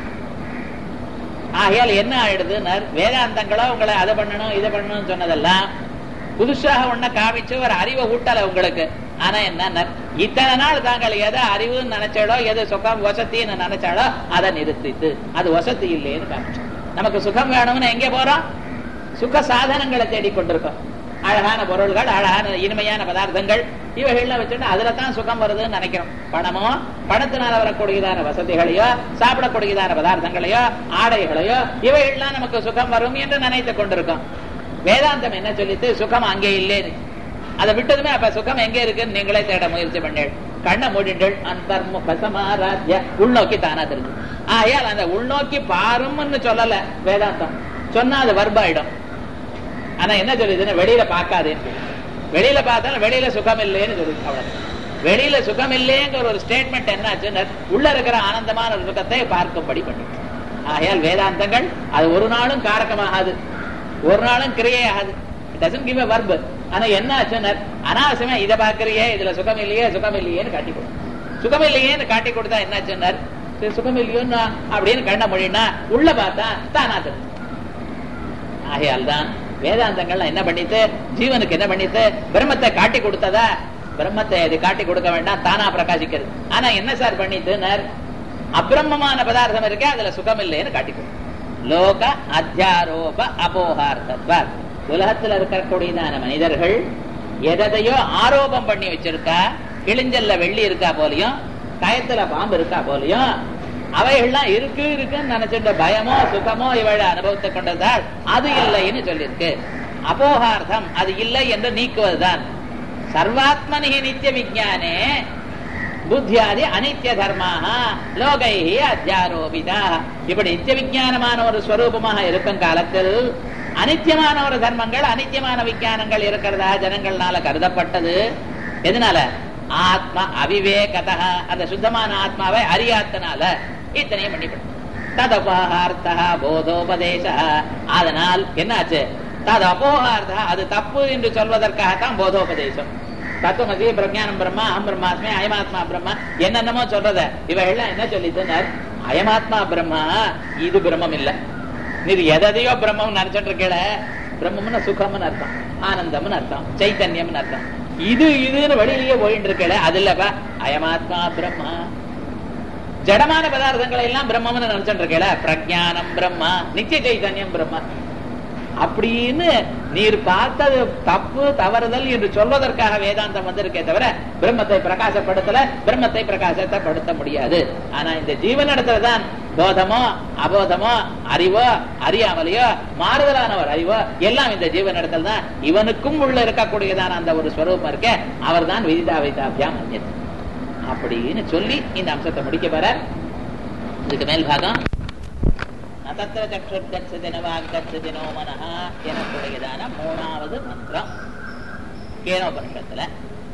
ஆகையால் என்ன ஆயிடுதுன்னு வேதாந்தங்களோ உங்களை அதை பண்ணணும் இதை பண்ணணும்னு சொன்னதெல்லாம் புதுசாக ஒன்ன காமிச்சு ஒரு அறிவை ஊட்டல உங்களுக்கு ஆனா என்ன இத்தனை நாள் தாங்கள் எதை அறிவுன்னு நினைச்சாலோ எது சுகம் வசத்தின்னு நினைச்சாலோ அதை நிறுத்திட்டு அது வசதி இல்லைன்னு காமிச்சு நமக்கு சுகம் வேணும்னு எங்கே போறோம் சுக சாதனங்களை தேடிக்கொண்டிருக்கோம் அழகான பொருள்கள் அழகான இனிமையான பதார்த்தங்கள் இவைகள்லாம் வச்சுட்டு அதுல தான் சுகம் வருதுன்னு நினைக்கிறோம் பணமோ பணத்தினால வரக்கூடியதான வசதிகளையோ சாப்பிடக்கூடியதான பதார்த்தங்களையோ ஆடைகளையோ இவைகள்லாம் நமக்கு சுகம் வரும் என்று நினைத்துக் கொண்டிருக்கோம் வேதாந்தம் என்ன சொல்லிட்டு சுகம் அங்கே இல்லேன்னு அதை விட்டதுமே அப்ப சுகம் எங்க இருக்குன்னு நீங்களே தேட முயற்சி பண்ணேள் கண்ண மூடிங்கள் அந்தர்முக சமாராத்ய உள்நோக்கி தானா தெரிஞ்சு ஆயால் அந்த உள்நோக்கி பாரும்னு சொல்லல வேதாந்தம் சொன்னா அது வர்பாயிடும் ஆனா என்ன சொல்லுதுன்னு வெளியில பார்க்காதேன்னு வெளியில பார்த்தாலும் வெளியில சுகம் இல்லைன்னு சொல்லுது அவ்வளவு வெளியில சுகம் இல்லைங்கிற ஒரு ஸ்டேட்மெண்ட் என்னாச்சுன்னு உள்ள இருக்கிற ஆனந்தமான ஒரு சுகத்தை பார்க்கும்படி பண்ணி ஆகையால் வேதாந்தங்கள் அது ஒரு நாளும் காரகமாகாது ஒரு நாளும் கிரியையாகாது டசன் கிவ் வர்பு ஆனா என்ன ஆச்சுன்னா அனாவசியமா இதை பாக்குறியே இதுல சுகம் இல்லையே சுகம் இல்லையேன்னு காட்டி கொடு சுகம் இல்லையேன்னு காட்டி கொடுத்தா என்ன ஆச்சுன்னார் சுகம் இல்லையோன்னு அப்படின்னு கண்ண மொழினா உள்ள பார்த்தா தானா தெரிஞ்சு ஆகையால் தான் வேதாந்தங்கள்லாம் என்ன பண்ணிட்டு ஜீவனுக்கு என்ன பண்ணிட்டு பிரம்மத்தை காட்டி கொடுத்ததா பிரம்மத்தை இது காட்டி கொடுக்க வேண்டாம் தானா பிரகாசிக்கிறது ஆனா என்ன சார் பண்ணிட்டுனர் அப்பிரமமான பதார்த்தம் இருக்கே அதுல சுகம் இல்லைன்னு காட்டி கொடு லோக அத்தியாரோப அபோகார்த்தத்வார் உலகத்துல இருக்கக்கூடியதான மனிதர்கள் எதையோ ஆரோபம் பண்ணி வச்சிருக்கா கிழிஞ்சல்ல வெள்ளி இருக்கா போலயும் கயத்துல பாம்பு இருக்கா போலயும் அவைகள்லாம் இருக்கு இருக்குன்னு நினைச்சிட்ட பயமோ சுகமோ இவளை அனுபவத்தை கொண்டதால் அது இல்லைன்னு சொல்லியிருக்கு அபோகார்த்தம் அது இல்லை என்று நீக்குவதுதான் சர்வாத்மனி நித்திய விஜானே புத்தியாதி அனித்திய தர்மாக லோகை அத்தியாரோபிதா இப்படி நித்திய விஜானமான ஒரு ஸ்வரூபமாக இருக்கும் காலத்தில் அனித்தியமான ஒரு தர்மங்கள் அனித்தியமான விஞ்ஞானங்கள் இருக்கிறதா ஜனங்கள்னால கருதப்பட்டது எதனால ஆத்ம அவிவேகதா அந்த சுத்தமான ஆத்மாவை அறியாத்தனால இத்தனையும் பண்ணிவிடும் ததபார்த்தா போதோபதேச அதனால் என்னாச்சு தது அபோகார்த்தா அது தப்பு என்று சொல்வதற்காகத்தான் போதோபதேசம் தத்துவமசி பிரஜானம் பிரம்மா அகம் பிரம்மாஸ்மே அயமாத்மா பிரம்மா என்னென்னமோ சொல்றத இவைகள்லாம் என்ன சொல்லிட்டுனர் அயமாத்மா பிரம்மா இது பிரம்மம் இல்ல நீர் எதையோ பிரம்மம் நினைச்சிட்டு இருக்கல பிரம்மம்னு சுகம்னு அர்த்தம் ஆனந்தம்னு அர்த்தம் சைத்தன்யம்னு அர்த்தம் இது இதுன்னு வழியிலேயே போயிட்டு இருக்கல அது இல்லப்பா அயமாத்மா பிரம்மா ஜடமான பதார்த்தங்களை எல்லாம் பிரம்மம்னு நினைச்சிட்டு இருக்கல பிரஜானம் பிரம்மா நித்திய சைத்தன்யம் பிரம்மா அப்படின்னு நீர் பார்த்தது தப்பு தவறுதல் என்று சொல்வதற்காக வேதாந்தம் வந்திருக்கே தவிர பிரம்மத்தை பிரகாசப்படுத்தல பிரம்மத்தை பிரகாசத்தைப்படுத்த முடியாது ஆனா இந்த ஜீவனிடத்துலதான் போதமோ அபோதமோ அறிவோ அறியாமலையோ மாறுதலான ஒரு அறிவோ எல்லாம் இந்த ஜீவனிடத்தில் தான் இவனுக்கும் உள்ள இருக்கக்கூடியதான அந்த ஒரு ஸ்வரூபம் இருக்க அவர் தான் விதிதா வைதாபியாம் அந்நியது அப்படின்னு சொல்லி இந்த அம்சத்தை முடிக்க போற இதுக்கு மேல் பாகம் தத்திர சக்ஷுர்கச்சதின வாக்கச்சதினோ மனஹா எனக்கூடியதான மூணாவது மந்திரம் கேனோபனிஷத்துல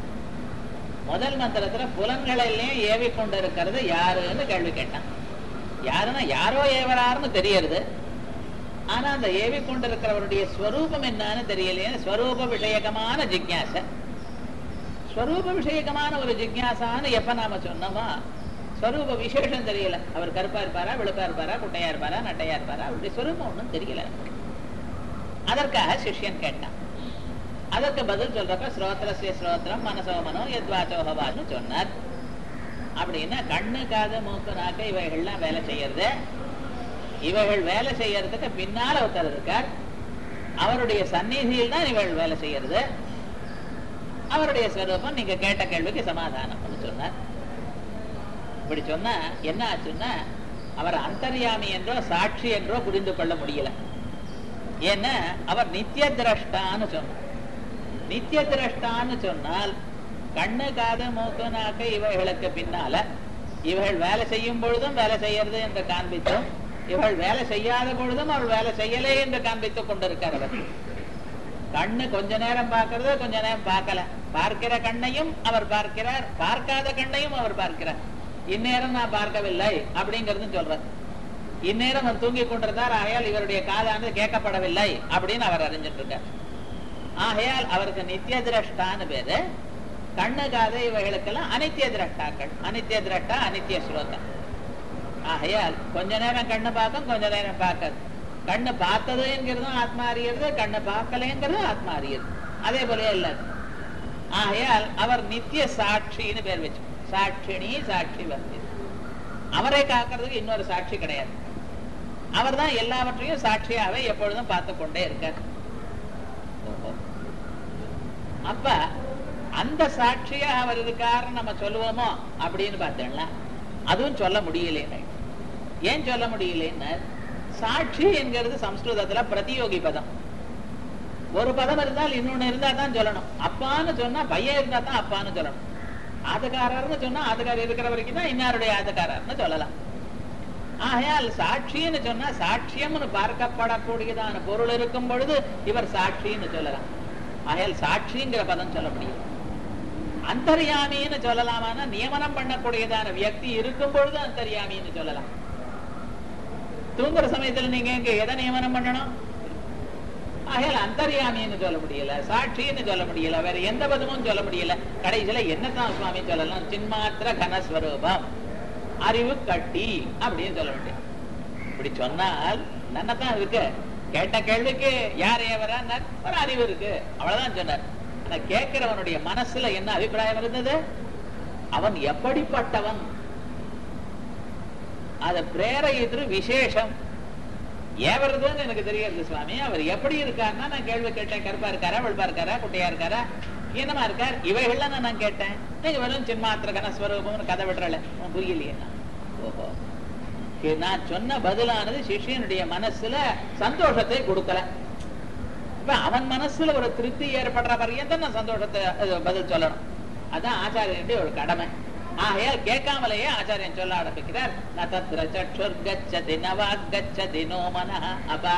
முதல் மந்திரத்துல புலன்களிலே ஏவி கொண்டிருக்கிறது யாருன்னு கேள்வி கேட்டான் யாருன்னா யாரோ ஏவராருன்னு தெரியறது ஆனா அந்த ஏவி கொண்டிருக்கிறவருடைய ஸ்வரூபம் என்னன்னு தெரியலையே ஸ்வரூப விஷயகமான ஜிக்யாசை ஸ்வரூப விஷயகமான ஒரு ஜிக்யாசான்னு எப்ப நாம சொன்னோமா ஸ்வரூப விசேஷம் தெரியல அவர் கருப்பா இருப்பாரா வெளுப்பா இருப்பாரா குட்டையா இருப்பாரா நட்டையா இருப்பாரா அவருடைய ஸ்வரூபம் ஒண்ணும் தெரியல நமக்கு. அதற்காக சிஷ்யன் கேட்டான் அதற்கு பதில் சொல்றப்ப ஸ்ரோத்திரஸ்ய ஸ்ரோத்திரம் மனசோ மனோ எத்வாச்சோகவான்னு சொன்னார் அப்படின்னா கண்ணு காது மூக்கு நாக்கு இவைகள்லாம் வேலை செய்யறது இவைகள் வேலை செய்யறதுக்கு பின்னால ஒருத்தர் இருக்கார் அவருடைய சந்நிதியில் தான் இவள் வேலை செய்யறது அவருடைய ஸ்வரூபம் நீங்க கேட்ட கேள்விக்கு சமாதானம் சொன்னார் இப்படி சொன்னா என்ன ஆச்சுன்னா அவர் அந்தர்யாமி என்றோ சாட்சி என்றோ புரிந்து கொள்ள முடியல ஏன்னா அவர் நித்திய திரஷ்டான்னு சொன்னார் நித்திய திரஷ்டான்னு சொன்னால் கண்ணு காது மூக்கு நாக்கு இவைகளுக்கு பின்னால இவள் வேலை செய்யும் பொழுதும் வேலை செய்யறது என்று காண்பித்தும் இவள் வேலை செய்யாத பொழுதும் அவள் வேலை செய்யலே என்று காண்பித்துக் கொண்டிருக்கார் அவர் கண்ணு கொஞ்ச நேரம் பார்க்கறது கொஞ்ச நேரம் பார்க்கல பார்க்கிற கண்ணையும் அவர் பார்க்கிறார் பார்க்காத கண்ணையும் அவர் பார்க்கிறார் இந்நேரம் நான் பார்க்கவில்லை அப்படிங்கறதும் சொல்றார் இந்நேரம் அவர் தூங்கி கொண்டிருந்தார் ஆகையால் இவருடைய காதானது கேட்கப்படவில்லை அப்படின்னு அவர் அறிஞ்சிட்டு இருக்கார் ஆகையால் அவருக்கு நித்திய திரஷ்டான்னு பேரு கண்ணு காது இவைகளுக்கெல்லாம் அனித்திய திரஷ்டாக்கள் அனித்திய திரஷ்டா அனித்திய ஸ்ரோதா ஆகையால் கொஞ்ச நேரம் கண்ணு பார்க்கும் கொஞ்ச நேரம் பார்க்காது கண்ணு பார்த்ததுங்கிறதும் ஆத்மா அறியறது கண்ணு பார்க்கலைங்கிறதும் ஆத்மா அறியறது அதே போல இல்ல ஆகையால் அவர் நித்திய சாட்சின்னு பேர் வச்சு சாட்சிணி சாட்சி வந்தி அவரை காக்கிறதுக்கு இன்னொரு சாட்சி கிடையாது அவர் தான் எல்லாவற்றையும் சாட்சியாவே எப்பொழுதும் பார்த்து கொண்டே இருக்கார் ஓஹோ. அப்ப அந்த சாட்சியா அவர் இருக்காருன்னு நம்ம சொல்லுவோமோ அப்படின்னு பார்த்தேன்ல அதுவும் சொல்ல முடியலேன்னு ஏன் சொல்ல முடியலன்னு சாட்சி என்கிறது சம்ஸ்கிருதத்துல பிரதியோகி பதம் ஒரு பதம் இருந்தால் இன்னொன்னு இருந்தா தான் சொல்லணும் அப்பான்னு சொன்னா பையன் இருந்தா தான் அப்பான்னு சொல்லணும் ஆதக்காரர்னு சொன்னா ஆதக்காரர் இருக்கிற வரைக்கும் தான் இன்னாருடைய ஆதக்காரர்னு சொல்லலாம் ஆகையால் சாட்சின்னு சொன்னா சாட்சியம்னு பார்க்கப்படக்கூடியதான பொருள் இருக்கும் பொழுது இவர் சாட்சின்னு சொல்லலாம் ஆகையால் சாட்சிங்கிற பதம் சொல்ல முடியும் அந்தர்யாமின்னு சொல்லலாமான்னா நியமனம் பண்ணக்கூடியதான வியக்தி இருக்கும் பொழுது அந்தர்யாமின்னு சொல்லலாம் தூங்குற சமயத்துல நீங்க இங்க எதை நியமனம் பண்ணணும் ஆகையால் அந்தர்யாமின்னு சொல்ல முடியல சாட்சின்னு சொல்ல முடியல வேற எந்த பதமும் சொல்ல முடியல கடைசியில என்னதான் சுவாமி சொல்லலாம் சின்மாத்திர கனஸ்வரூபம் அறிவு கட்டி அப்படின்னு சொல்ல வேண்டியது இப்படி சொன்னால் நன்னதான் இருக்கு கேட்ட கேள்விக்கு யார் ஏவரான் ஒரு அறிவு இருக்கு அவ்வளவுதான் சொன்னார் ஆனா கேட்கிறவனுடைய மனசுல என்ன அபிப்பிராயம் இருந்தது அவன் எப்படிப்பட்டவன் அத பிரேரையிட்டு விசேஷம் ஏவறதுன்னு எனக்கு தெரியாது சுவாமி அவர் எப்படி இருக்காருன்னா நான் கேள்வி கேட்டேன் கருப்பா இருக்காரா வெளுப்பா இருக்காரா குட்டையா இருக்காரா என்னமா இருக்கார் இவைகள்லாம் நான் நான் கேட்டேன் நீங்க வெறும் சின்மாத்திர கனஸ்வரூபம்னு கதை விடுறல உனக்கு புரியலையே ஓஹோ கே- நான் சொன்ன பதிலானது சிஷ்யனுடைய மனசுல சந்தோஷத்தை கொடுக்கல இப்ப அவன் மனசுல ஒரு திருப்தி ஏற்படுற பர்யந்தம் நான் சந்தோஷத்தை அது பதில் சொல்லணும் அதான் ஆச்சாரியனுடைய ஒரு கடமை ஆகையால் கேட்காமலேயே ஆச்சாரியன் சொல்ல ஆரம்பிக்கிறார் ந தத்ர சற்றுர் கச்சதி நவாக் கச்சதி நோ மனஹ அப்பா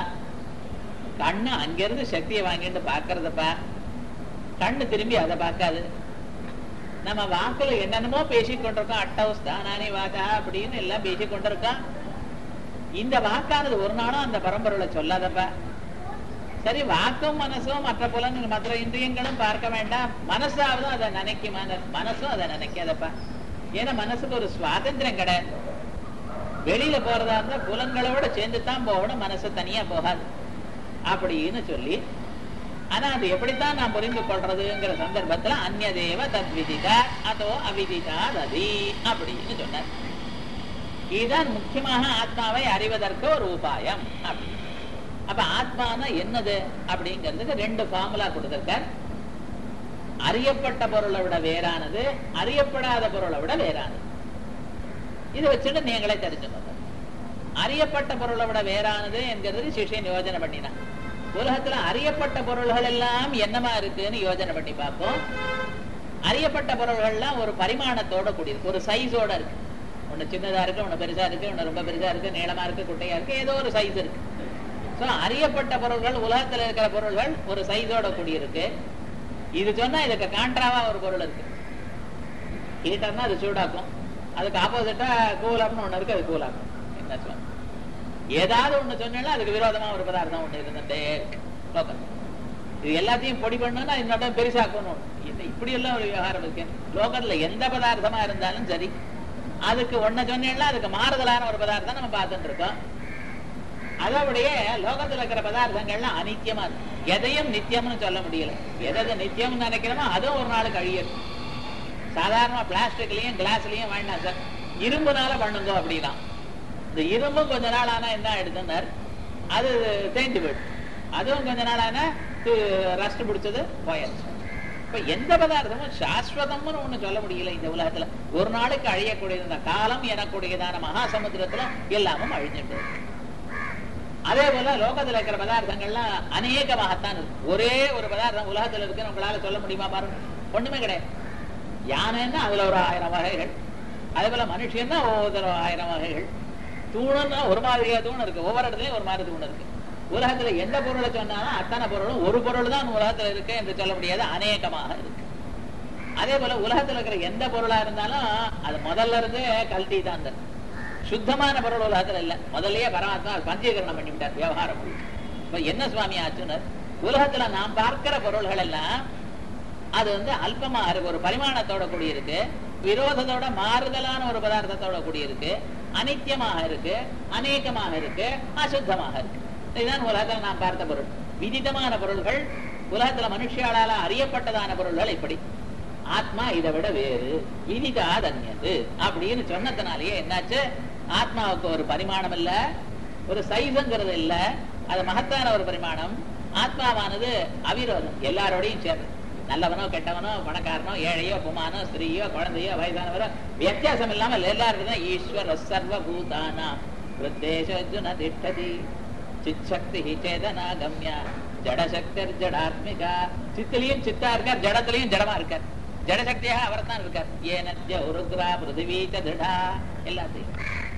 கண்ணு அங்கிருந்து சக்தியை வாங்கிட்டு பாக்குறதப்பா கண்ணு திரும்பி அதை பார்க்காது நம்ம வாக்குல என்னென்னமோ பேசிக் கொண்டிருக்கோம் அட்டவு ஸ்தானானி வாதா அப்படின்னு எல்லாம் பேசிக் கொண்டிருக்கோம் இந்த வாக்கானது ஒரு நாளும் அந்த பரம்பரையில சொல்லாதப்பா சரி வாக்கும் மனசும் மற்ற புலன்கள் மற்ற இந்திரியங்களும் பார்க்க வேண்டாம் மனசாவது அதை நினைக்குமா மனசும் அதை நினைக்காதப்பா ஏன்னா மனசுக்கு ஒரு சுவாதந்திரம் கிடையாது வெளியில போறதா இருந்தா புலன்களோட சேர்ந்து தான் போகணும் மனசு தனியா போகாது அப்படின்னு சொல்லி ஆனா அது எப்படித்தான் நான் புரிந்து கொள்றதுங்கிற சந்தர்ப்பத்துல அந்நதேவ தத்விதிதா அதோ அவிதிதா ததி அப்படின்னு சொன்னார் இதுதான் முக்கியமாக ஆத்மாவை அறிவதற்கு ஒரு உபாயம் அப்படி அப்ப ஆத்மானா என்னது அப்படிங்கிறதுக்கு ரெண்டு ஃபார்முலா கொடுத்திருக்கார் அறியப்பட்ட பொருளை விட வேறானது அறியப்படாத பொருளை விட வேறானது இதை வச்சுட்டு நீங்களே தெரிஞ்சுக்கணும் அறியப்பட்ட பொருளை விட வேறானது என்கிறது சிஷியன் யோஜனை பண்ணினான் உலகத்துல அறியப்பட்ட பொருள்கள் எல்லாம் என்னமா இருக்குன்னு யோஜனை பண்ணி பார்ப்போம் அறியப்பட்ட பொருள்கள்லாம் ஒரு பரிமாணத்தோட கூடியிருக்கு ஒரு சைஸோட இருக்கு ஒண்ணு சின்னதா இருக்கு ஒண்ணு பெருசா இருக்கு ஒண்ணு ரொம்ப பெருசா இருக்கு நீளமா இருக்கு குட்டையா இருக்கு ஏதோ ஒரு சைஸ் இருக்கு சோ அறியப்பட்ட பொருள்கள் உலகத்துல இருக்கிற பொருள்கள் ஒரு சைஸோட கூடியிருக்கு இது சொன்னா இதுக்கு கான்ட்ராவா ஒரு பொருள் இருக்கு ஹீட்டர்னா அது சூடாக்கும் அதுக்கு ஆப்போசிட்டா கூலப்னு ஒண்ணு இருக்கு அது கூலாக்கும் என்ன சுவாமி ஏதாவது ஒண்ணு சொன்னா அதுக்கு விரோதமா ஒரு பதார்த்தம் ஒண்ணு இருந்துட்டே இருக்கு. லோகம் இது எல்லாத்தையும் பொடி பண்ணா இன்னொரு பெருசாக்கணும் இது இப்படி எல்லாம் ஒரு விவகாரம் இருக்கு லோகத்துல எந்த பதார்த்தமா இருந்தாலும் சரி அதுக்கு ஒண்ணு சொன்னேன்னா அதுக்கு மாறுதலான ஒரு பதார்த்தம் நம்ம பார்த்துட்டு இருக்கோம் அதோடைய லோகத்துல இருக்கிற பதார்த்தங்கள்லாம் அனித்தியமா இருக்கு எதையும் நித்தியம்னு சொல்ல முடியல எதை நித்தியம்னு நினைக்கிறோமோ அதுவும் ஒரு நாளுக்கு அழியும் சாதாரண பிளாஸ்டிக்லயும் கிளாஸ்லயும் வேண்டாம் சார் இரும்புனால பண்ணுங்க அப்படின்னா இந்த இரும்பும் கொஞ்ச நாள் ஆனா என்ன ஆயிடுதுன்னார் அது தேஞ்சு போயிடுது அதுவும் கொஞ்ச நாள் ஆனா ரஸ்ட் பிடிச்சது போயாச்சு இப்ப எந்த பதார்த்தமும் சாஸ்வதம்னு ஒண்ணு சொல்ல முடியல இந்த உலகத்துல ஒரு நாளைக்கு அழியக்கூடியது இந்த காலம் எனக்கூடியதான மகாசமுத்திரத்துல எல்லாமும் அழிஞ்சுட்டு இருக்கு. அதே போல லோகத்துல இருக்கிற பதார்த்தங்கள்லாம் அநேகமாகத்தான் இருக்கு ஒரே ஒரு பதார்த்தம் உலகத்துல இருக்குன்னு உங்களால சொல்ல முடியுமா பாருங்க ஒண்ணுமே கிடையாது யானைன்னா அதுல ஒரு ஆயிரம் வகைகள் அதே போல மனுஷன்னா ஒவ்வொரு ஆயிரம் வகைகள் தூணுன்னா ஒரு மாதிரியா தூண் இருக்கு ஒவ்வொரு இடத்துலயும் ஒரு மாதிரி தூண் இருக்கு உலகத்துல எந்த பொருளை சொன்னாலும் அத்தனை பொருளும் ஒரு பொருள் தான் உலகத்துல இருக்கு என்று சொல்ல முடியாது அநேகமாக இருக்கு அதே போல உலகத்துல இருக்கிற எந்த பொருளா இருந்தாலும் அது முதல்ல இருந்தே கல்வி தான் தரும் சுத்தமான பொருள் உலகத்துல இல்ல முதல்லயே பரமாத்மா அது பஞ்சீகரணம் பண்ணிவிட்டார் விவகாரம் முழுக்க. இப்ப என்ன சுவாமி ஆச்சுன்னு உலகத்துல நாம் பார்க்கிற பொருள்கள் எல்லாம் அது வந்து அல்பமா இருக்கு ஒரு பரிமாணத்தோட கூடி இருக்கு விரோதத்தோட மாறுதலான ஒரு பதார்த்தத்தோட கூடி இருக்கு அனித்தியமாக இருக்கு அநேகமாக இருக்கு அசுத்தமாக இருக்கு இதுதான் உலகத்துல நாம் பார்த்த பொருள் விதிதமான பொருள்கள் உலகத்துல மனுஷியாளால அறியப்பட்டதான பொருள்கள் இப்படி ஆத்மா இதை விட வேறு விதிதாதன்யது அப்படின்னு சொன்னதுனாலேயே என்னாச்சு ஆத்மாவுக்கு ஒரு பரிமாணம் இல்ல ஒரு சைஸங்கிறது இல்ல அது மகத்தான ஒரு பரிமாணம் ஆத்மாவானது அவிரோதம் எல்லாரோடையும் சேர்ந்து நல்லவனோ கெட்டவனோ பணக்காரனோ ஏழையோ புமானோ ஸ்திரீயோ குழந்தையோ வயதானவரோ வித்தியாசம் இல்லாமல் எல்லாருக்கும் தான் ஈஸ்வர சர்வ பூதானா பிரதேசர்ஜுன திட்டதி சிச்சக்தி சேதனா கம்யா ஜடசக்தர் ஜடாத்மிகா சித்திலையும் சித்தா இருக்கார் ஜடத்திலையும் ஜடமா இருக்கார் ஜடசக்தியாக அவர் தான் இருக்கார் ஏனத்ய உருத்ரா பிருத்திவீச்ச திருடா எல்லாத்தையும்